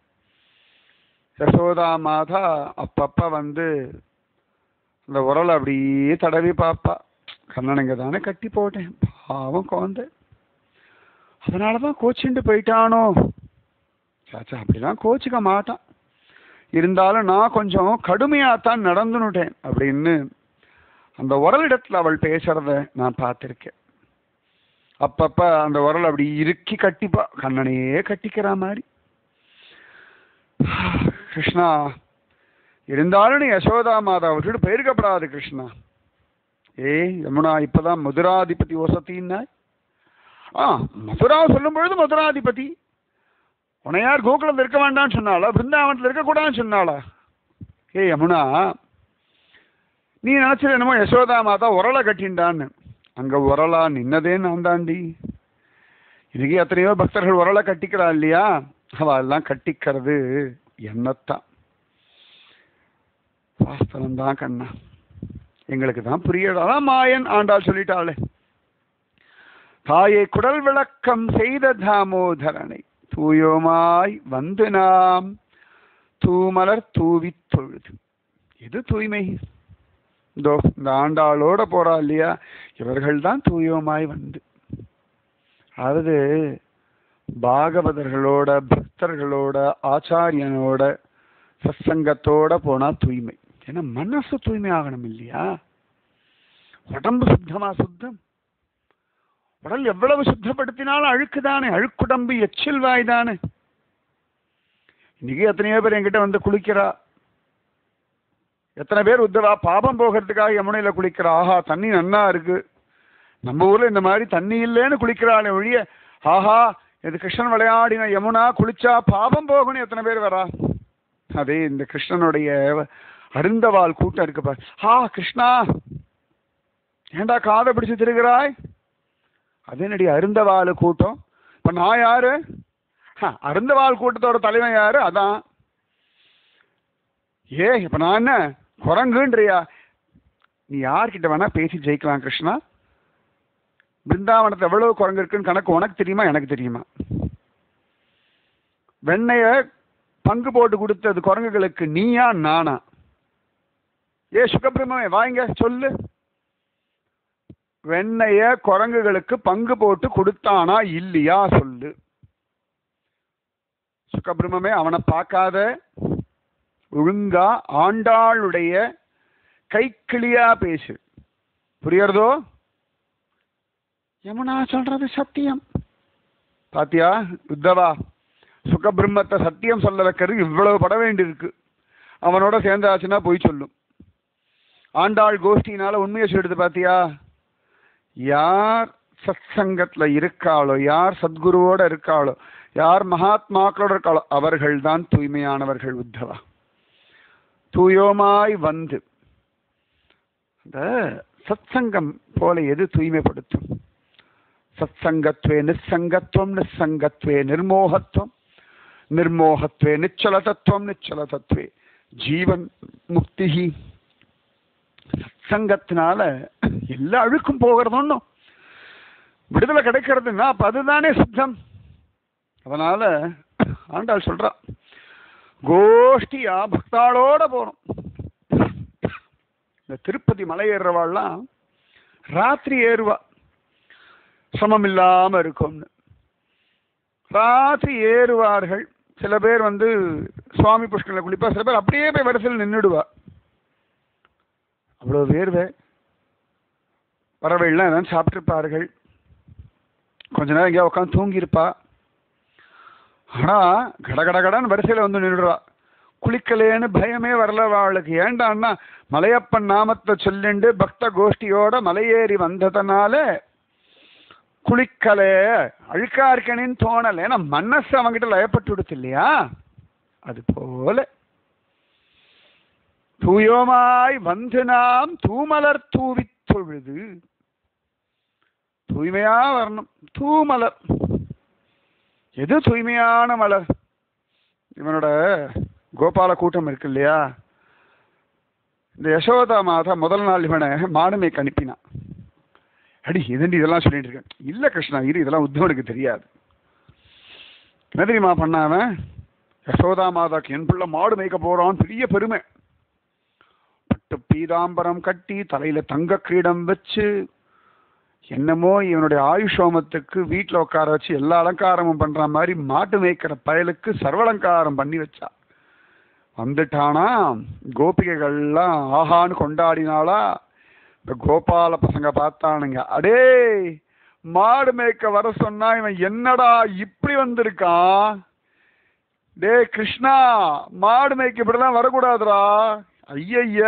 யசோதா மாதா அப்பப்ப வந்து அந்த உரலை அப்படியே தடவி பாப்பா கண்ணனுங்க தானே கட்டி போட்டேன் பாவம் குழந்தை அதனால தான் கோச்சிண்டு போயிட்டானோ சாச்சா அப்படிலாம் கோச்சிக்க மாட்டான் இருந்தாலும் நான் கொஞ்சம் கடுமையாத்தான் நடந்துனுட்டேன் அப்படின்னு அந்த உரலிடத்துல அவள் பேசுறத நான் பார்த்திருக்கேன் அப்பப்ப அந்த உரல் அப்படி இறுக்கி கட்டிப்பா கண்ணனையே கட்டிக்கிற மாதிரி கிருஷ்ணா இருந்தாலும் நீ யசோதா மாதா விட்டுட்டு போயிருக்கப்படாது கிருஷ்ணா ஏய் யமுனா இப்பதான் மதுராதிபதி வசத்தின்னா ஆ மதுரா சொல்லும் பொழுது மதுராதிபதி உனையார் கோகுலத்தில் இருக்க வேண்டாம்னு சொன்னாளா பிருந்தாவனத்தில் இருக்கக்கூடாதுன்னு சொன்னாளா ஏய் யமுனா நீ நினைச்சது என்னமோ யசோதா மாதா உரலை கட்டிண்டான்னு அங்க உரலா நின்னதே நான் தாண்டி இன்னைக்கு எத்தனையோ பக்தர்கள் உரலை கட்டிக்கிறா இல்லையா அவ எல்லாம் கட்டிக்கிறது என்னத்தான் வாஸ்தவம் தான் கண்ணா எங்களுக்கு தான் புரியல அதான் மாயன் ஆண்டாள் சொல்லிட்டாளே தாயை குடல் விளக்கம் செய்த தாமோதரனை தூயோமாய் வந்து நாம் தூமலர் தூவித் தொழுது இது தூய்மை இதோ இந்த ஆண்டாளோட போறா இல்லையா இவர்கள் தான் தூயோமாய் வந்து அதாவது பாகவதர்களோட பக்தர்களோட ஆச்சாரியனோட சத்சங்கத்தோட போனா தூய்மை ஏன்னா மனசு தூய்மை ஆகணும் இல்லையா உடம்பு சுத்தமா சுத்தம் உடல் எவ்வளவு சுத்தப்படுத்தினாலும் அழுக்கு தானே அழுக்குடம்பு எச்சில் வாய் தானே இன்னைக்கு எத்தனையோ பேர் என்கிட்ட வந்து குளிக்கிறா எத்தனை பேர் உத்தவா பாபம் போகிறதுக்காக யமுனையில குளிக்கிறா ஆஹா தண்ணி நன்னா இருக்கு நம்ம ஊர்ல இந்த மாதிரி தண்ணி இல்லைன்னு குளிக்கிறாளே ஒழிய ஆஹா இது கிருஷ்ணன் விளையாடின யமுனா குளிச்சா பாபம் போகணும் எத்தனை பேர் வரா அதே இந்த கிருஷ்ணனுடைய அருந்தவாள் கூட்டம் இருக்கு பாரு ஆ கிருஷ்ணா ஏண்டா காதை பிடிச்சு திருகிறாய் அதேனடி அருந்தவாள் கூட்டம் இப்ப நான் யாரு ஹ, அருந்தவாள் கூட்டத்தோட தலைவன் யாரு அதான் ஏ இப்ப நான் என்ன குரங்குன்றியா நீ யார்கிட்ட வேணா பேசி ஜெயிக்கலாம் கிருஷ்ணா பிருந்தாவனத்துல எவ்வளவு குரங்கு இருக்குன்னு கணக்கு உனக்கு தெரியுமா எனக்கு தெரியுமா வெண்ணைய பங்கு போட்டு கொடுத்தது குரங்குகளுக்கு நீயா நானா ஏ சுகபிரமே வாங்க சொல்லு வெண்ணைய குரங்குகளுக்கு பங்கு போட்டு கொடுத்தானா இல்லையா சொல்லு சுகபிரமே அவனை பார்க்காத ஒழுங்கா ஆண்டாளுடைய கைக்கிளியா பேசு புரியறதோ யமுனா சொல்றது சத்தியம் பாத்தியா உத்தவா சுகபிரம்மத்தை சத்தியம் சொல்ல வைக்கிறது இவ்வளவு பட வேண்டியிருக்கு அவனோட சேர்ந்தாச்சுன்னா போய் சொல்லும் ஆண்டாள் கோஷ்டினால உண்மையை சொல்லிடுது பாத்தியா யார் சத் சங்கத்துல இருக்காளோ யார் சத்குருவோட இருக்காளோ யார் மகாத்மாக்களோட இருக்காளோ அவர்கள் தான் தூய்மையானவர்கள் உத்தவா தூயோமாய் வந்து அந்த சத்சங்கம் போல எது தூய்மைப்படுத்தும் சத்சங்கத்வே நிஸ்ஸங்கத்வம் நிஸ்ஸங்கத்வே நிர்மோகத்வம் நிர்மோகத்வே நிச்சல தத்துவம் நிச்சல தத்துவே ஜீவன் முக்திஹி சத்சங்கத்தினால எல்லா அழுக்கும் போகிறது ஒன்றும் விடுதலை கிடைக்கிறதுன்னா அப்ப அதுதானே சித்தம் அதனால ஆண்டாள் சொல்றா கோஷ்டியா பக்தாளோட போறோம் இந்த திருப்பதி மலை ஏறுறவாள்லாம் ராத்திரி ஏறுவா சிரமம் இல்லாம இருக்கும்னு ராத்திரி ஏறுவார்கள் சில பேர் வந்து சுவாமி புஷ்கரில் குளிப்பா சில பேர் அப்படியே போய் வரிசையில் நின்றுடுவா அவ்வளோ வேர்வை பறவைகள்லாம் எதாவது சாப்பிட்டுருப்பார்கள் கொஞ்ச நேரம் எங்கேயா உட்காந்து தூங்கியிருப்பா ஆனா கடகடகடன்னு வரிசையில் வந்து நின்றுடுவா குளிக்கலேன்னு பயமே வரல அவளுக்கு ஏண்டான்னா மலையப்பன் நாமத்தை சொல்லிண்டு பக்த கோஷ்டியோட மலையேறி வந்ததனால குளிக்கலே அழுக்கா இருக்கேன்னு தோணல ஏன்னா மனசு அவங்கிட்ட லயப்பட்டு விடுத்து இல்லையா அது போல தூயோமாய் வந்து நாம் தூமலர் தூவித் தொழுது தூய்மையா வரணும் தூமலர் எது தூய்மையான மலர் இவனோட கோபால கூட்டம் இருக்கு இல்லையா இந்த யசோதா மாதா முதல் நாள் இவனை மாடுமைக்கு அனுப்பினான் அடி இதண்டி இதெல்லாம் சொல்லிட்டு இருக்கேன் இல்ல கிருஷ்ணா இரு இதெல்லாம் உத்தவனுக்கு தெரியாது என்ன தெரியுமா பண்ணாவன் யசோதா மாதாக்கு என் பிள்ளை மாடு மேய்க்க போறான் பெரிய பெருமை பட்டு பீதாம்பரம் கட்டி தலையில தங்க கிரீடம் வச்சு என்னமோ இவனுடைய ஆயுஷோமத்துக்கு வீட்டில் உட்கார வச்சு எல்லா அலங்காரமும் பண்ற மாதிரி மாட்டு மேய்க்கிற பயலுக்கு சர்வலங்காரம் பண்ணி வச்சா வந்துட்டானா கோபிகைகள்லாம் ஆஹான்னு கொண்டாடினாளா இந்த கோபால பசங்க பார்த்தானுங்க அடே மாடு மேய்க்க வர சொன்னா இவன் என்னடா இப்படி வந்திருக்கான் டே கிருஷ்ணா மாடு மேய்க்க இப்படிலாம் வரக்கூடாதுடா ஐயய்ய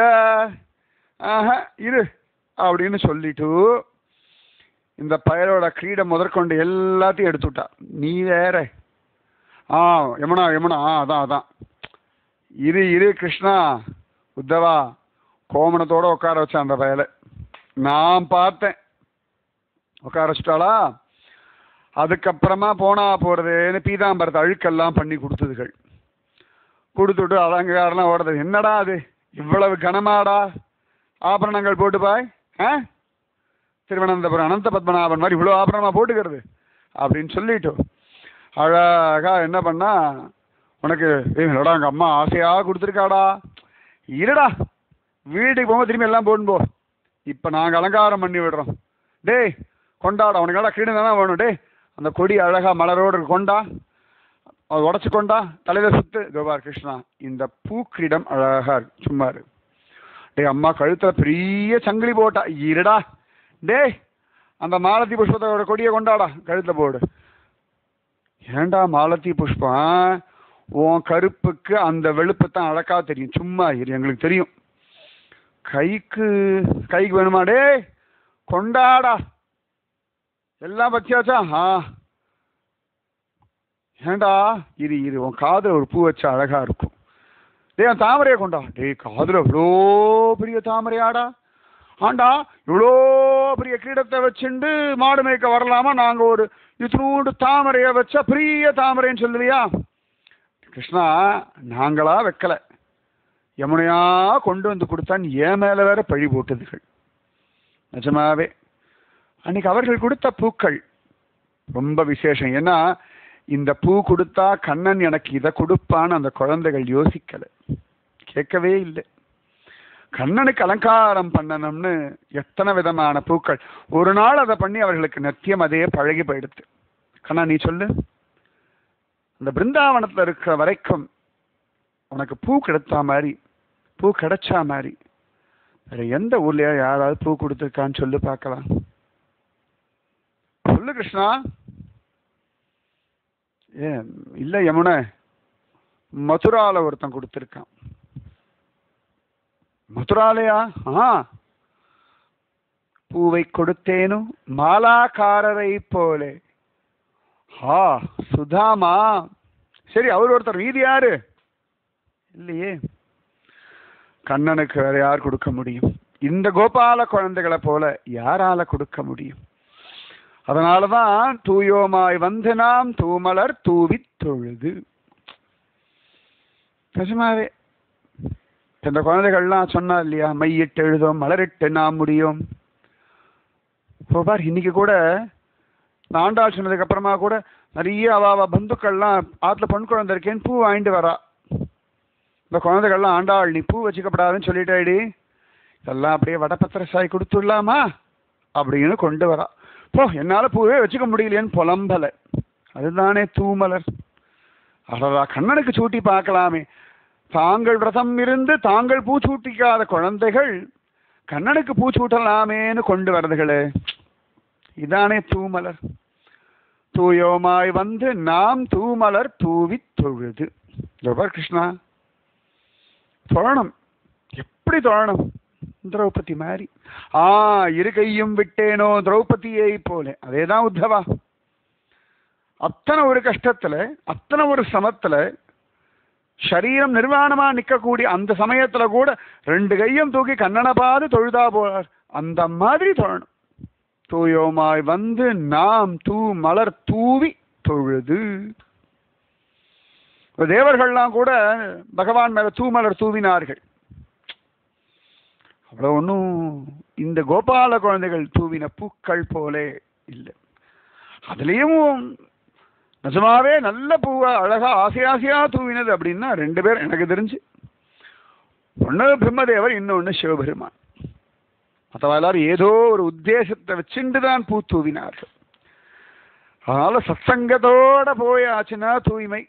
ஆஹா இரு அப்படின்னு சொல்லிட்டு இந்த பயலோட கிரீடை முதற்கொண்டு எல்லாத்தையும் எடுத்து விட்டா நீ வேற ஆ யமுனா யமுனா ஆ அதான் அதான் இரு இரு கிருஷ்ணா உத்தவா கோமணத்தோட உட்கார வச்சான் அந்த பயலை நான் பார்த்தேன் உட்கார வச்சுட்டாளா அதுக்கப்புறமா போனா போறதுன்னு பீதாம்பரத்தை அழுக்கெல்லாம் பண்ணி கொடுத்ததுகள் கொடுத்துட்டு அலங்காரம்லாம் ஓடுறது என்னடா அது இவ்வளவு கனமாடா ஆபரணங்கள் போட்டு பாய் ஆ திருவனந்தபுரம் அனந்த பத்மநாபன் மாதிரி இவ்வளோ ஆபரணமா போட்டுக்கிறது அப்படின்னு சொல்லிட்டு அழகா என்ன பண்ணா உனக்கு ஏய் என்னடா அங்க அம்மா ஆசையா கொடுத்துருக்காடா இருடா வீட்டுக்கு போகும்போது திரும்பி எல்லாம் போட்டு போ இப்போ நாங்கள் அலங்காரம் பண்ணி விடுறோம் டேய் கொண்டாடா உனக்கு எல்லாம் கிரீடம் தானே வேணும் டேய் அந்த கொடி அழகா மலரோடு இருக்கு, கொண்டா அதை உடச்சு கொண்டா தலையில சுத்து கோபார் கிருஷ்ணா இந்த பூக்கிரீடம் அழகா இருக்கு சும்மா இருக்கு டேய் அம்மா கழுத்துல பெரிய சங்கிலி போட்டா இருடா டேய் அந்த மாலதி புஷ்பத்தோட கொடியை கொண்டாடா கழுத்துல போடு ஏன்டா மாலதி புஷ்பம் உன் கருப்புக்கு அந்த வெளுப்பு தான் அழகா தெரியும் சும்மா இரு எங்களுக்கு தெரியும் கைக்கு கைக்கு வேணுமா டேய் கொண்டாடா எல்லாம் பச்சியாச்சா ஆ ஏண்டா இரு இரு உன் காதுல ஒரு பூ வச்சா அழகா இருக்கும் டேய் அந்த தாமரையை கொண்டா டேய் காதுல இவ்வளோ பெரிய தாமரையாடா ஆண்டா இவ்வளோ பெரிய கிரீடத்தை வச்சுண்டு மாடு மேய்க்க வரலாமா நாங்க ஒரு இத்தினூண்டு தாமரையை வச்சா பெரிய தாமரைன்னு சொல்லுவியா கிருஷ்ணா நாங்களா வைக்கல யமுனையா கொண்டு வந்து கொடுத்தான் என் மேல வேற பழி போட்டதுகள் நிஜமாவே அன்னைக்கு அவர்கள் கொடுத்த பூக்கள் ரொம்ப விசேஷம் ஏன்னா இந்த பூ கொடுத்தா கண்ணன் எனக்கு இதை கொடுப்பான்னு அந்த குழந்தைகள் யோசிக்கல கேட்கவே இல்லை கண்ணனுக்கு அலங்காரம் பண்ணணும்னு எத்தனை விதமான பூக்கள் ஒரு நாள் அதை பண்ணி அவர்களுக்கு நித்தியம் அதே பழகி போயிடுது கண்ணா நீ சொல்லு அந்த பிருந்தாவனத்துல இருக்கிற வரைக்கும் உனக்கு பூ கிடைத்த மாதிரி பூ கிடைச்சா மாதிரி வேற எந்த ஊர்லயா யாராவது பூ கொடுத்துருக்கான்னு சொல்லு பார்க்கலாம் சொல்லு கிருஷ்ணா ஏ இல்ல யமுனை மதுரால ஒருத்தன் கொடுத்துருக்கான் மதுராலயா ஆ பூவை கொடுத்தேனும் மாலாக்காரரை போலே ஆ சுதாமா சரி அவர் ஒருத்தர் மீதி யாரு இல்லையே கண்ணனுக்கு வேற யார் கொடுக்க முடியும் இந்த கோபால குழந்தைகளை போல யாரால கொடுக்க முடியும் அதனாலதான் தூயோமாய் வந்து நாம் தூமலர் தூவித் தொழுது நிஜமாவே இந்த குழந்தைகள்லாம் சொன்னா இல்லையா மையிட்டு எழுதும் மலரிட்டு நாம் முடியும் இப்போ பார் இன்னைக்கு கூட இந்த ஆண்டாள் சொன்னதுக்கு அப்புறமா கூட நிறைய அவ அவ பந்துக்கள்லாம் ஆத்துல பொன் குழந்தை இருக்கேன்னு பூ வாங்கிட்டு வரா இந்த குழந்தைகள்லாம் ஆண்டாள் நீ பூ வச்சுக்கப்படாதுன்னு சொல்லிட்டாடி இதெல்லாம் அப்படியே வடபத்திர சாய் கொடுத்துடலாமா அப்படின்னு கொண்டு வரா போ என்னால பூவே வச்சுக்க முடியலையேன்னு புலம்பல அதுதானே தூமலர் அடடா கண்ணனுக்கு சூட்டி பார்க்கலாமே தாங்கள் விரதம் இருந்து தாங்கள் பூச்சூட்டிக்காத குழந்தைகள் கண்ணனுக்கு பூச்சூட்டலாமேன்னு கொண்டு வரதுகளே இதானே தூமலர் தூயோமாய் வந்து நாம் தூமலர் தூவித் தொழுது ஜபர் கிருஷ்ணா தொழணும் எப்படி தொழணும் திரௌபதி மாதிரி ஆ இரு கையும் விட்டேனோ திரௌபதியை போல அதேதான் உத்தவா அத்தனை ஒரு கஷ்டத்துல அத்தனை ஒரு சமத்துல சரீரம் நிர்வாணமா நிக்கக்கூடிய அந்த சமயத்துல கூட ரெண்டு கையும் தூக்கி கண்ணனை பார்த்து தொழுதா போறார் அந்த மாதிரி தொழணும் தூயோமாய் வந்து நாம் தூ மலர் தூவி தொழுது இப்ப தேவர்கள்லாம் கூட பகவான் மேல தூமலர் தூவினார்கள் அவ்வளவு ஒன்றும் இந்த கோபால குழந்தைகள் தூவின பூக்கள் போலே இல்லை அதுலேயும் நிஜமாவே நல்ல பூவை அழகா ஆசை ஆசையா தூவினது அப்படின்னா ரெண்டு பேர் எனக்கு தெரிஞ்சு ஒன்று பிரம்மதேவர் இன்னொன்று சிவபெருமான் மற்றவ எல்லாரும் ஏதோ ஒரு உத்தேசத்தை வச்சுட்டு தான் பூ தூவினார்கள் அதனால சத்சங்கத்தோட போயாச்சுன்னா தூய்மை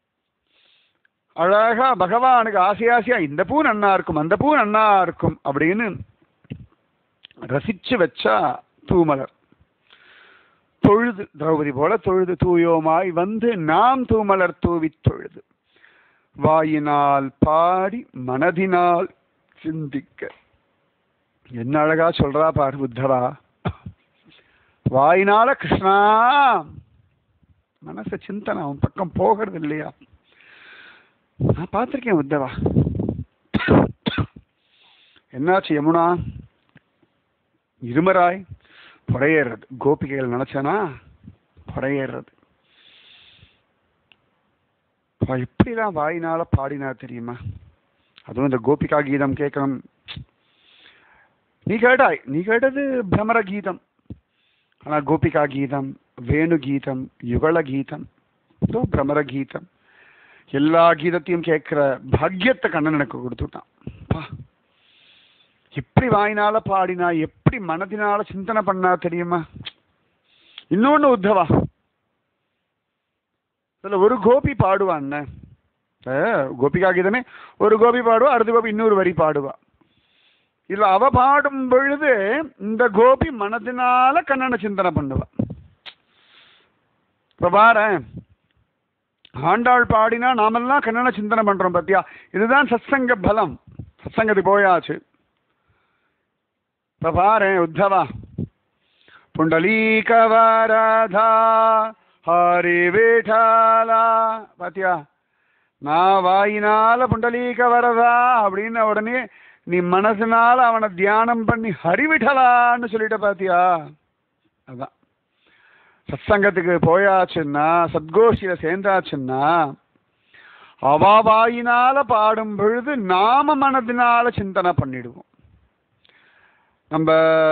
அழகா பகவானுக்கு ஆசை ஆசையா இந்த பூ நன்னா இருக்கும் அந்த பூ நன்னா இருக்கும் அப்படின்னு ரசிச்சு வச்சா தூமலர் தொழுது திரௌபதி போல தொழுது தூயோமாய் வந்து நாம் தூமலர் தூவி தொழுது வாயினால் பாடி மனதினால் சிந்திக்க என்ன அழகா சொல்றா பாரு புத்தரா வாயினால கிருஷ்ணா மனச சிந்தனை அவன் பக்கம் போகிறது இல்லையா நான் பார்த்திருக்கேன் உத்தவா என்னாச்சு யமுனா இருமராய் புறையேறது கோபிகைகள் நினைச்சானா புறையேறது அவ எப்படிலாம் வாயினால பாடினா தெரியுமா அதுவும் இந்த கோபிகா கீதம் கேட்கணும் நீ கேட்டாய் நீ கேட்டது பிரமர கீதம் ஆனா கோபிகா கீதம் வேணு கீதம் யுகல கீதம் இதோ பிரமர கீதம் எல்லா கீதத்தையும் கேட்கிற பாக்கியத்தை கண்ணன் எனக்கு கொடுத்துட்டான் பா எப்படி வாயினால பாடினா எப்படி மனதினால சிந்தனை பண்ணா தெரியுமா இன்னொன்னு உத்தவா இதுல ஒரு கோபி பாடுவான் கோபிகா கீதமே ஒரு கோபி பாடுவா அடுத்த கோபி இன்னொரு வரி பாடுவா இதுல அவ பாடும் பொழுது இந்த கோபி மனதினால கண்ணனை சிந்தனை பண்ணுவா இப்ப பாரேன் ஆண்டாள் பாடினா நாமெல்லாம் கண்ணனை சிந்தனை பண்றோம் பத்தியா இதுதான் சத்சங்க பலம் சத்சங்கதி போயாச்சு இப்ப பாரேன் உத்தவா புண்டலீகவரதா ஹரி விఠாலா பாத்தியா நான் வாயினால புண்டலீக வரதா அப்படின்ன உடனே நீ மனசுனால அவனை தியானம் பண்ணி ஹரிவிட்டலான்னு சொல்லிட்ட பாத்தியா அதான் சத்சங்கத்துக்கு போயாச்சுன்னா சத்கோஷியில சேர்ந்தாச்சுன்னா அவ வாயினால பாடும் பொழுது நாம மனதினால சிந்தனை பண்ணிடுவோம் நம்ம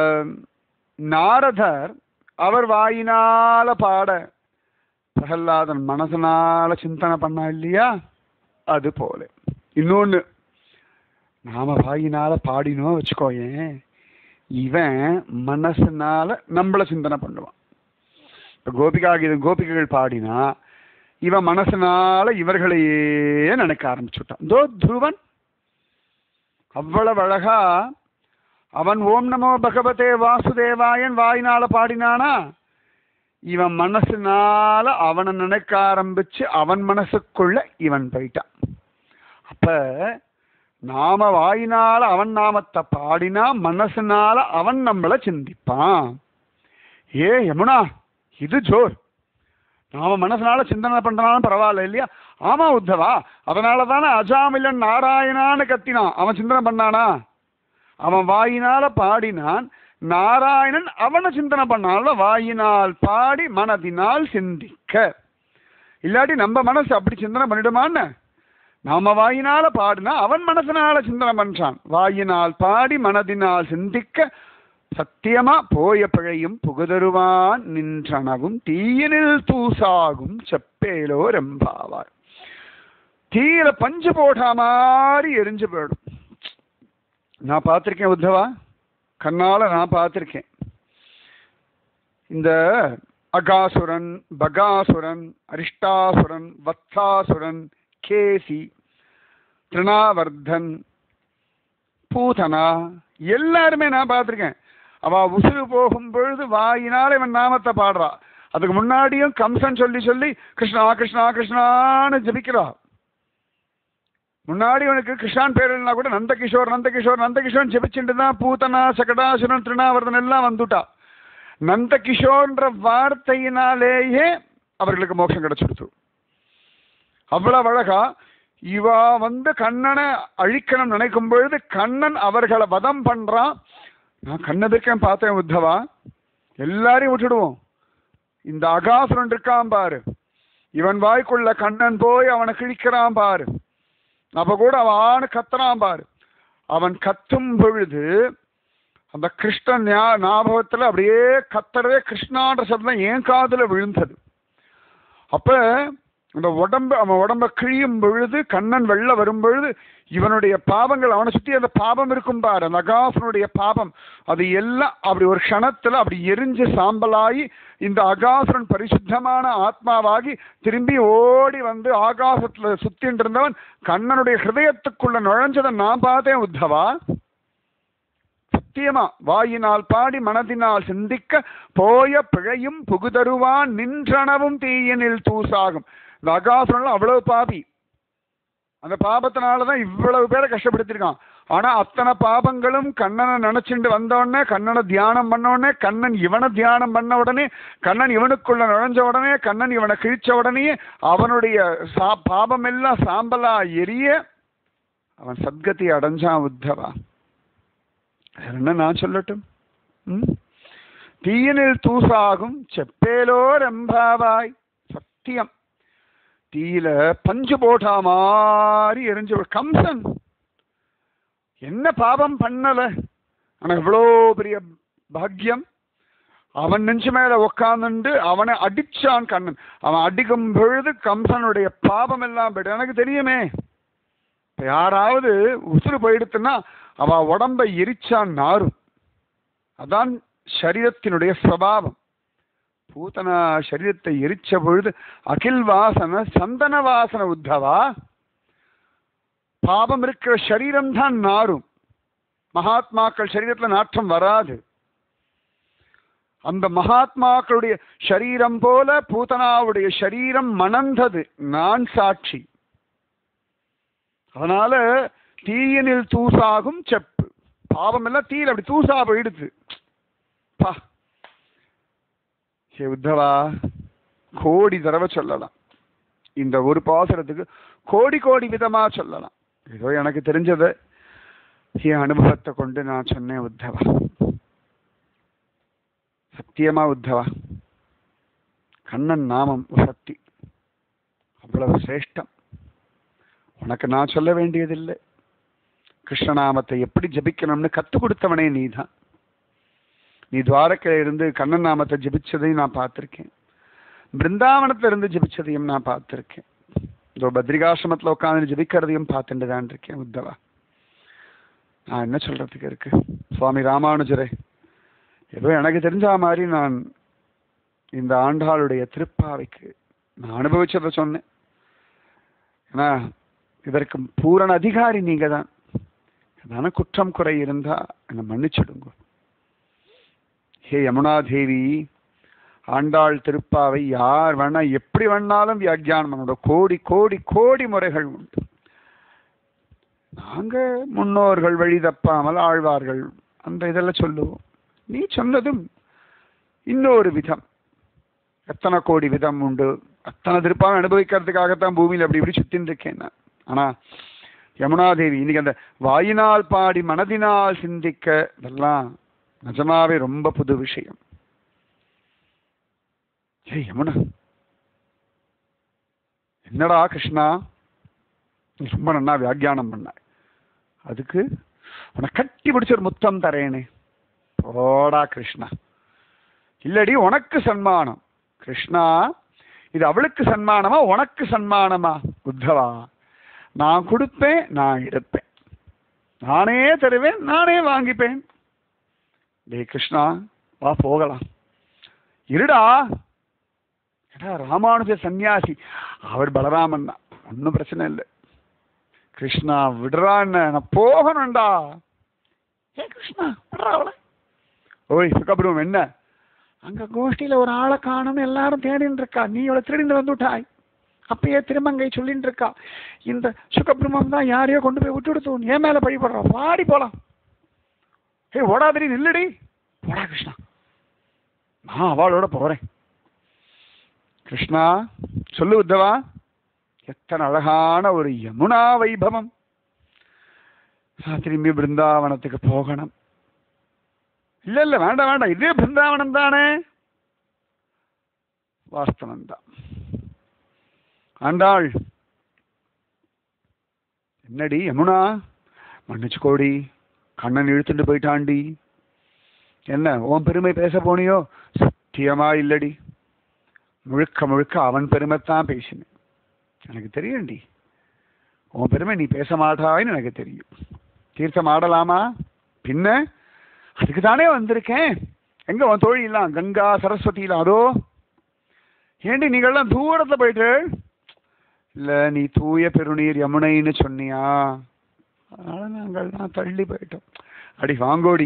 நாரதர் அவர் வாயினால பாட பிரகல்லாதன் மனசனால சிந்தனை பண்ணா இல்லையா அது போல இன்னொன்னு நாம வாயினால பாடினோம் வச்சுக்கோயேன் இவன் மனசுனால நம்மள சிந்தனை பண்ணுவான் இப்ப கோபிகா கீதம் கோபிகைகள் பாடினா இவன் மனசுனால இவர்களையே நினைக்க ஆரம்பிச்சுட்டான் தோ துருவன் அவ்வளவு அழகா அவன் ஓம் நமோ பகவதே வாசுதேவாயன் வாயினால பாடினானா இவன் மனசுனால அவனை நினைக்க ஆரம்பிச்சு அவன் மனசுக்குள்ள இவன் போயிட்டான் அப்ப நாம வாயினால அவன் நாமத்தை பாடினா மனசுனால அவன் நம்மள சிந்திப்பான் ஏ யமுனா இது ஜோர் நாம மனசுனால சிந்தனை பண்றனாலும் பரவாயில்ல இல்லையா ஆமா உத்தவா அதனால தானே அஜாமிலன் நாராயணான்னு கத்தினான் அவன் சிந்தனை பண்ணானா அவன் வாயினால பாடினான் நாராயணன் அவனை சிந்தனை பண்ணால வாயினால் பாடி மனதினால் சிந்திக்க இல்லாட்டி நம்ம மனசு அப்படி சிந்தனை பண்ணிடுமான்னு நாம வாயினால பாடினா அவன் மனசனால சிந்தனை பண்றான் வாயினால் பாடி மனதினால் சிந்திக்க சத்தியமா போய பிழையும் புகுதருவான் நின்றனவும் தீயினில் தூசாகும் செப்பேலோ ரெம்பாவார் தீயில பஞ்சு போட்டா மாதிரி எரிஞ்சு போயிடும் நான் பார்த்திருக்கேன் உத்தவா கண்ணால நான் பார்த்திருக்கேன் இந்த அகாசுரன் பகாசுரன் அரிஷ்டாசுரன் வத்சாசுரன் கேசி திருணாவர்தன் பூதனா எல்லாருமே நான் பார்த்திருக்கேன் அவ உசுறு போகும் பொழுது வாயினால இவன் நாமத்தை பாடுறா அதுக்கு முன்னாடியும் கம்சன் சொல்லி சொல்லி கிருஷ்ணா கிருஷ்ணா கிருஷ்ணான்னு ஜபிக்கிறா முன்னாடி அவனுக்கு கிருஷ்ணான் பேர் இல்லைனா கூட நந்தகிஷோர் நந்தகிஷோர் நந்தகிஷோர் ஜெபிச்சுட்டு தான் பூத்தனா சகடாசுரன் திருநாவர்தன் எல்லாம் வந்துட்டா நந்தகிஷோர்ன்ற வார்த்தையினாலேயே அவர்களுக்கு மோட்சம் கிடைச்சிடுச்சு அவ்வளவு அழகா இவா வந்து கண்ணனை அழிக்கணும் நினைக்கும் பொழுது கண்ணன் அவர்களை வதம் பண்றான் நான் கண்ணெதிர்க்கேன் பார்த்தேன் உத்தவா எல்லாரையும் விட்டுடுவோம் இந்த அகாசுரன் இருக்கான் பாரு இவன் வாய்க்குள்ள கண்ணன் போய் அவனை கிழிக்கிறான் பாரு அப்ப கூட அவன் ஆணு கத்துறான் பாரு அவன் கத்தும் பொழுது அந்த கிருஷ்ணன் ஞா- ஞாபகத்துல அப்படியே கத்துறதே கிருஷ்ணான்ற சப்தம் என் காதுல விழுந்தது அப்ப அந்த உடம்பு அவன் உடம்ப கிழியும் பொழுது கண்ணன் வெள்ள வரும் பொழுது இவனுடைய பாவங்கள் அவனை சுத்தி அந்த பாவம் இருக்கும் பாரு அந்த அகாசுரனுடைய பாவம் அது எல்லாம் அப்படி ஒரு க்ஷணத்துல அப்படி எரிஞ்சு சாம்பலாகி இந்த அகாசுரன் பரிசுத்தமான ஆத்மாவாகி திரும்பி ஓடி வந்து ஆகாசத்துல சுத்தின்னு இருந்தவன் கண்ணனுடைய ஹிருதயத்துக்குள்ள நுழைஞ்சதை நான் பார்த்தேன் உத்தவா சத்தியமா வாயினால் பாடி மனதினால் சிந்திக்க போய பிழையும் புகுதருவான் நின்றனவும் தீயினில் தூசாகும் இந்த அகாசுரன்ல அவ்வளவு பாபி அந்த பாபத்தினாலதான் இவ்வளவு பேரை கஷ்டப்படுத்திருக்கான் ஆனா அத்தனை பாபங்களும் கண்ணனை நினைச்சுட்டு வந்த உடனே கண்ணனை தியானம் பண்ண உடனே கண்ணன் இவனை தியானம் பண்ண உடனே கண்ணன் இவனுக்குள்ள நுழைஞ்ச உடனே கண்ணன் இவனை கிழிச்ச உடனே அவனுடைய சா பாபம் எல்லாம் சாம்பலா எரிய அவன் சத்கதி அடைஞ்சான் உத்தவா வேற என்ன நான் சொல்லட்டும் ம்? தீயினில் தூசாகும் செப்பேலோ ரம்பாவாய் சத்தியம் தீயில பஞ்சு போட்டா மாதிரி எரிஞ்சு விடு. கம்சன் என்ன பாபம் பண்ணல ஆனா இவ்வளோ பெரிய பாக்கியம் அவன் நெஞ்சு மேல உக்காந்துண்டு அவனை அடிச்சான் கண்ணன் அவன் அடிக்கும் பொழுது கம்சனுடைய பாபம் எல்லாம் போயிட்டு எனக்கு தெரியுமே இப்ப யாராவது உசுறு போயிடுத்துன்னா அவ உடம்ப எரிச்சான் நாரும் அதான் சரீரத்தினுடைய சுவாவம் பூதனா சரீரத்தை எரிச்ச பொழுது அகில் வாசன சந்தன வாசன உத்தவா பாபம் இருக்கிற சரீரம் தான் நாரும் மகாத்மாக்கள் சரீரத்துல நாற்றம் வராது அந்த மகாத்மாக்களுடைய சரீரம் போல பூதனாவுடைய சரீரம் மணந்தது நான் சாட்சி அதனால தீயினில் தூசாகும் செப்பு பாவம் எல்லாம் தீயில் அப்படி தூசா போயிடுது பா ஹே உத்தவா கோடி தடவை சொல்லலாம் இந்த ஒரு பாசுரத்துக்கு கோடி கோடி விதமா சொல்லலாம் ஏதோ எனக்கு தெரிஞ்சதை என் அனுபவத்தை கொண்டு நான் சொன்னேன் உத்தவா சத்தியமா உத்தவா கண்ணன் நாமம் சக்தி அவ்வளவு சிரேஷ்டம் உனக்கு நான் சொல்ல வேண்டியதில்லை கிருஷ்ணநாமத்தை எப்படி ஜபிக்கணும்னு கற்றுக் கொடுத்தவனே நீதான் நீ துவாரக்கையில இருந்து கண்ணன் நாமத்தை ஜபிச்சதையும் நான் பார்த்திருக்கேன் பிருந்தாவனத்துல இருந்து ஜபிச்சதையும் நான் பார்த்திருக்கேன் இதோ பத்ரிகாசிரமத்துல உட்காந்து ஜபிக்கிறதையும் பார்த்துட்டு தான் இருக்கேன் உத்தவா நான் என்ன சொல்றதுக்கு இருக்கு சுவாமி ராமானுஜரே ஏதோ எனக்கு தெரிஞ்ச மாதிரி நான் இந்த ஆண்டாளுடைய திருப்பாவைக்கு நான் அனுபவிச்சதை சொன்னேன் ஏன்னா இதற்கு பூரண அதிகாரி நீங்க தான் ஏதான குற்றம் குறை இருந்தா என்னை மன்னிச்சிடுங்க ஹே யமுனா தேவி ஆண்டாள் திருப்பாவை யார் வேணா எப்படி வேணாலும் வியாக்கியானம் பண்ணோட கோடி கோடி கோடி முறைகள் உண்டு நாங்க முன்னோர்கள் வழி தப்பாமல் ஆழ்வார்கள் அந்த இதெல்லாம் சொல்லுவோம் நீ சொன்னதும் இன்னொரு விதம் எத்தனை கோடி விதம் உண்டு அத்தனை திருப்பாவை அனுபவிக்கிறதுக்காகத்தான் பூமியில் அப்படி இப்படி சுத்தின்னு இருக்கேன் நான் ஆனா யமுனாதேவி இன்னைக்கு அந்த வாயினால் பாடி மனதினால் சிந்திக்க இதெல்லாம் நிஜமாவே ரொம்ப புது விஷயம் ஏய் யமுனா என்னடா கிருஷ்ணா நீ ரொம்ப நன்னா வியாக்கியானம் பண்ண அதுக்கு உன்னை கட்டி பிடிச்ச ஒரு முத்தம் தரேனே போடா கிருஷ்ணா இல்லடி உனக்கு சன்மானம் கிருஷ்ணா இது அவளுக்கு சன்மானமா உனக்கு சன்மானமா உத்தவா நான் கொடுப்பேன் நான் எடுப்பேன் நானே தருவேன் நானே வாங்கிப்பேன் டேய் கிருஷ்ணா வா போகலாம் இருடா ஏடா ராமானுஜ சன்னியாசி அவர் பலராமன் தான் ஒன்றும் பிரச்சனை இல்லை கிருஷ்ணா விடுறான்னு நான் போகணும்டா ஏ கிருஷ்ணா விடுறா அவளை ஓய் சுக்கபிரம் என்ன அங்க கோஷ்டியில ஒரு ஆளை காணும்னு எல்லாரும் தேடின்னு இருக்கா நீ இவளை திருடிந்து வந்துட்டாய் அப்பயே திருமங்கை சொல்லிட்டு இருக்கா இந்த சுகபிரமம் தான் யாரையோ கொண்டு போய் விட்டுடுத்து ஏன் மேல பழி போடுறா வாடி போலாம் ஏய் ஓடாதடி நில்லுடி போடா கிருஷ்ணா நான் அவளோட போறேன் கிருஷ்ணா சொல்லு உத்தவா எத்தனை அழகான ஒரு யமுனா வைபவம் நான் திரும்பி பிருந்தாவனத்துக்கு போகணும் இல்ல இல்ல வேண்டாம் வேண்டாம் இதே பிருந்தாவனம் தானே வாஸ்தவம் தான் ஆண்டாள் என்னடி யமுனா மன்னிச்சுக்கோடி கண்ணன் இழுத்துட்டு போயிட்டாண்டி என்ன உன் பெருமை பேச போனியோ சத்தியமா இல்லடி முழுக்க முழுக்க அவன் பெருமைத்தான் பேசினேன் எனக்கு தெரியும்டி உன் பெருமை நீ பேச மாட்டாய்ன்னு எனக்கு தெரியும் தீர்த்தம் ஆடலாமா பின்ன அதுக்கு தானே வந்திருக்கேன் எங்க உன் தோழிலாம் கங்கா சரஸ்வதிலாம் அதோ ஏண்டி நீங்கள்லாம் தூரத்துல போயிட்டு இல்ல நீ தூய பெருநீர் யமுனைன்னு சொன்னியா அதனால நாங்கள்லாம் தள்ளி போயிட்டோம் அடி வாங்கோடி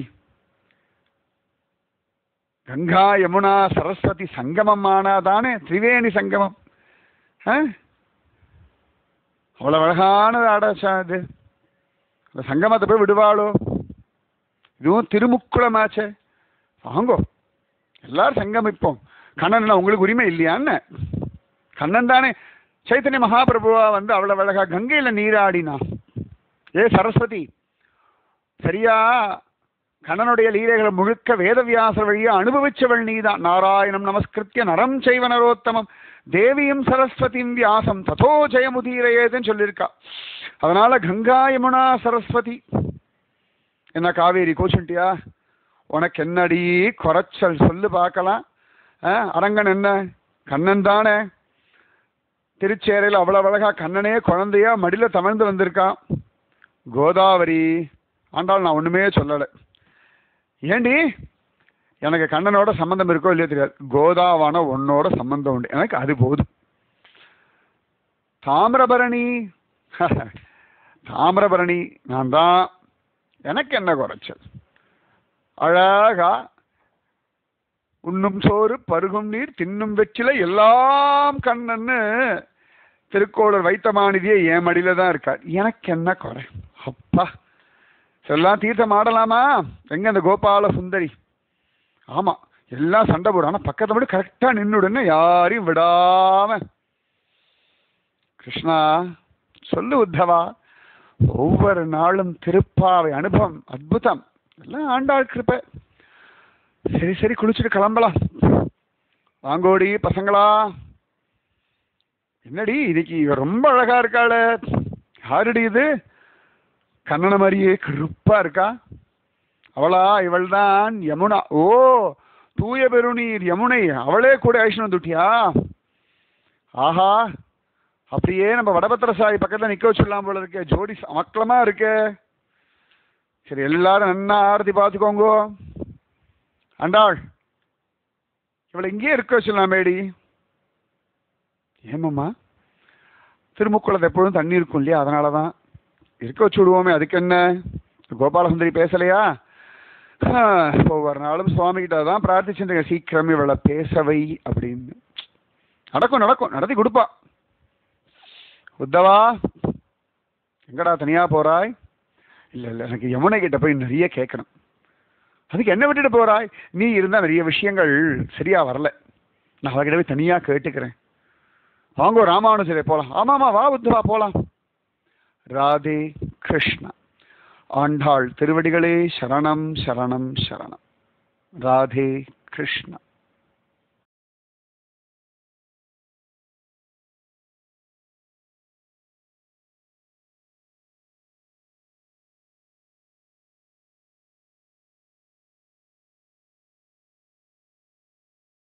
கங்கா யமுனா சரஸ்வதி சங்கமம் ஆனாதானே திரிவேணி சங்கமம் ஆ? அவ்வளவு அழகானது ஆடாச்சா அது அந்த சங்கமத்தை போய் விடுவாளோ இதுவும் திருமுக்குளமாச்சே வாங்கோ எல்லாரும் சங்கமிப்போம் கண்ணன் உங்களுக்கு உரிமை இல்லையான்னு கண்ணன் தானே சைத்தன்ய மகாபிரபுவா வந்து அவ்வளவு அழகா கங்கையில நீராடினா ஏ சரஸ்வதி சரியா கண்ணனுடைய லீலைகளை முழுக்க வேதவியாசர் வழியா அனுபவிச்சவள் நீதான் நாராயணம் நமஸ்கிருத்திய நரம் செய்வ நரோத்தமம் தேவியும் சரஸ்வதியும் வியாசம் ததோ ஜெயமுதீரையேதுன்னு சொல்லியிருக்கா அதனால கங்கா யமுனா சரஸ்வதி என்ன காவேரி கோச்சுட்டியா உனக்கு என்னடி குறைச்சல் சொல்லு பார்க்கலாம் ஆ, அரங்கன் என்ன கண்ணன் தானே திருச்சேரையில் அவ்வளவு அழகா கண்ணனே குழந்தையா மடியில தவழ்ந்து வந்திருக்கான் கோதாவரி ஆண்டாள் நான் ஒண்ணுமே சொல்லலை ஏண்டி எனக்கு கண்ணனோட சம்பந்தம் இருக்கோ இல்லையோ தெரியாது கோதாவான உன்னோட சம்பந்தம் உண்டு எனக்கு அது போதும் தாமிரபரணி தாமிரபரணி நான் தான் எனக்கு என்ன குறைச்சல் அழகா உண்ணும் சோறு பருகும் நீர் தின்னும் வெற்றில எல்லாம் கண்ணன்னு திருக்கோளர் வைத்தமானிதியே என் மடியில தான் இருக்கார் எனக்கு என்ன குறை அப்பா எல்லாம் தீர்த்தம் ஆடலாமா எங்க அந்த கோபால சுந்தரி ஆமா எல்லாம் சண்டை போடும் ஆனா பக்கத்தை மட்டும் கரெக்டா நின்னுடுன்னு யாரையும் விடாம கிருஷ்ணா சொல்லு உத்தவா ஒவ்வொரு நாளும் திருப்பாவை அனுபவம் அற்புதம் எல்லாம் ஆண்டாள் கிருப்பை சரி சரி குளிச்சுட்டு கிளம்பலாம் வாங்கோடி பசங்களா என்னடி இன்னைக்கு இவ ரொம்ப அழகா இருக்காளே யாருடி இது கண்ணன மாதிரியே கருப்பா இருக்கா அவளா இவள் தான் யமுனா ஓ தூய பெருநீர் யமுனை அவளே கூட ஐஷ்ணு வந்துட்டியா ஆஹா அப்படியே நம்ம வடபத்திர சாய் பக்கத்துல நிக்க வச்சிடலாம் போல இருக்கே ஜோடி அமக்கலமா இருக்கே சரி எல்லாரும் நன்னா ஆரத்தி பார்த்துக்கோங்க ஆண்டாள் இவளை இங்கேயே இருக்க வச்சிடலாமேடி ஏமாம்மா திருமுக்குளத்தை எப்பொழுதும் தண்ணி இருக்கும் இல்லையா அதனால தான் இருக்க வச்சு விடுவோமே அதுக்கு என்ன கோபாலசுந்தரி பேசலையா ஆ, ஒவ்வொரு நாளும் சுவாமி கிட்ட தான் பிரார்த்திச்சுட்டு சீக்கிரம் இவளை பேசவை அப்படின்னு நடக்கும் நடக்கும் நடத்தி கொடுப்பா உத்தவா எங்கடா தனியா போறாய் இல்ல இல்ல எனக்கு யமுனை கிட்ட போய் நிறைய கேட்கணும் அதுக்கு என்ன விட்டுட்டு போறாய் நீ இருந்தா நிறைய விஷயங்கள் சரியா வரல நான் அவகிட்ட போய் தனியா கேட்டுக்கிறேன் வாங்கோ ராமானுஜரே போலாம் ஆமாமா வா உத்தவா போலாம் ராதே கிருஷ்ணா ஆண்டாள் திருவடிகளே சரணம் சரணம் சரணம் ராதே கிருஷ்ணா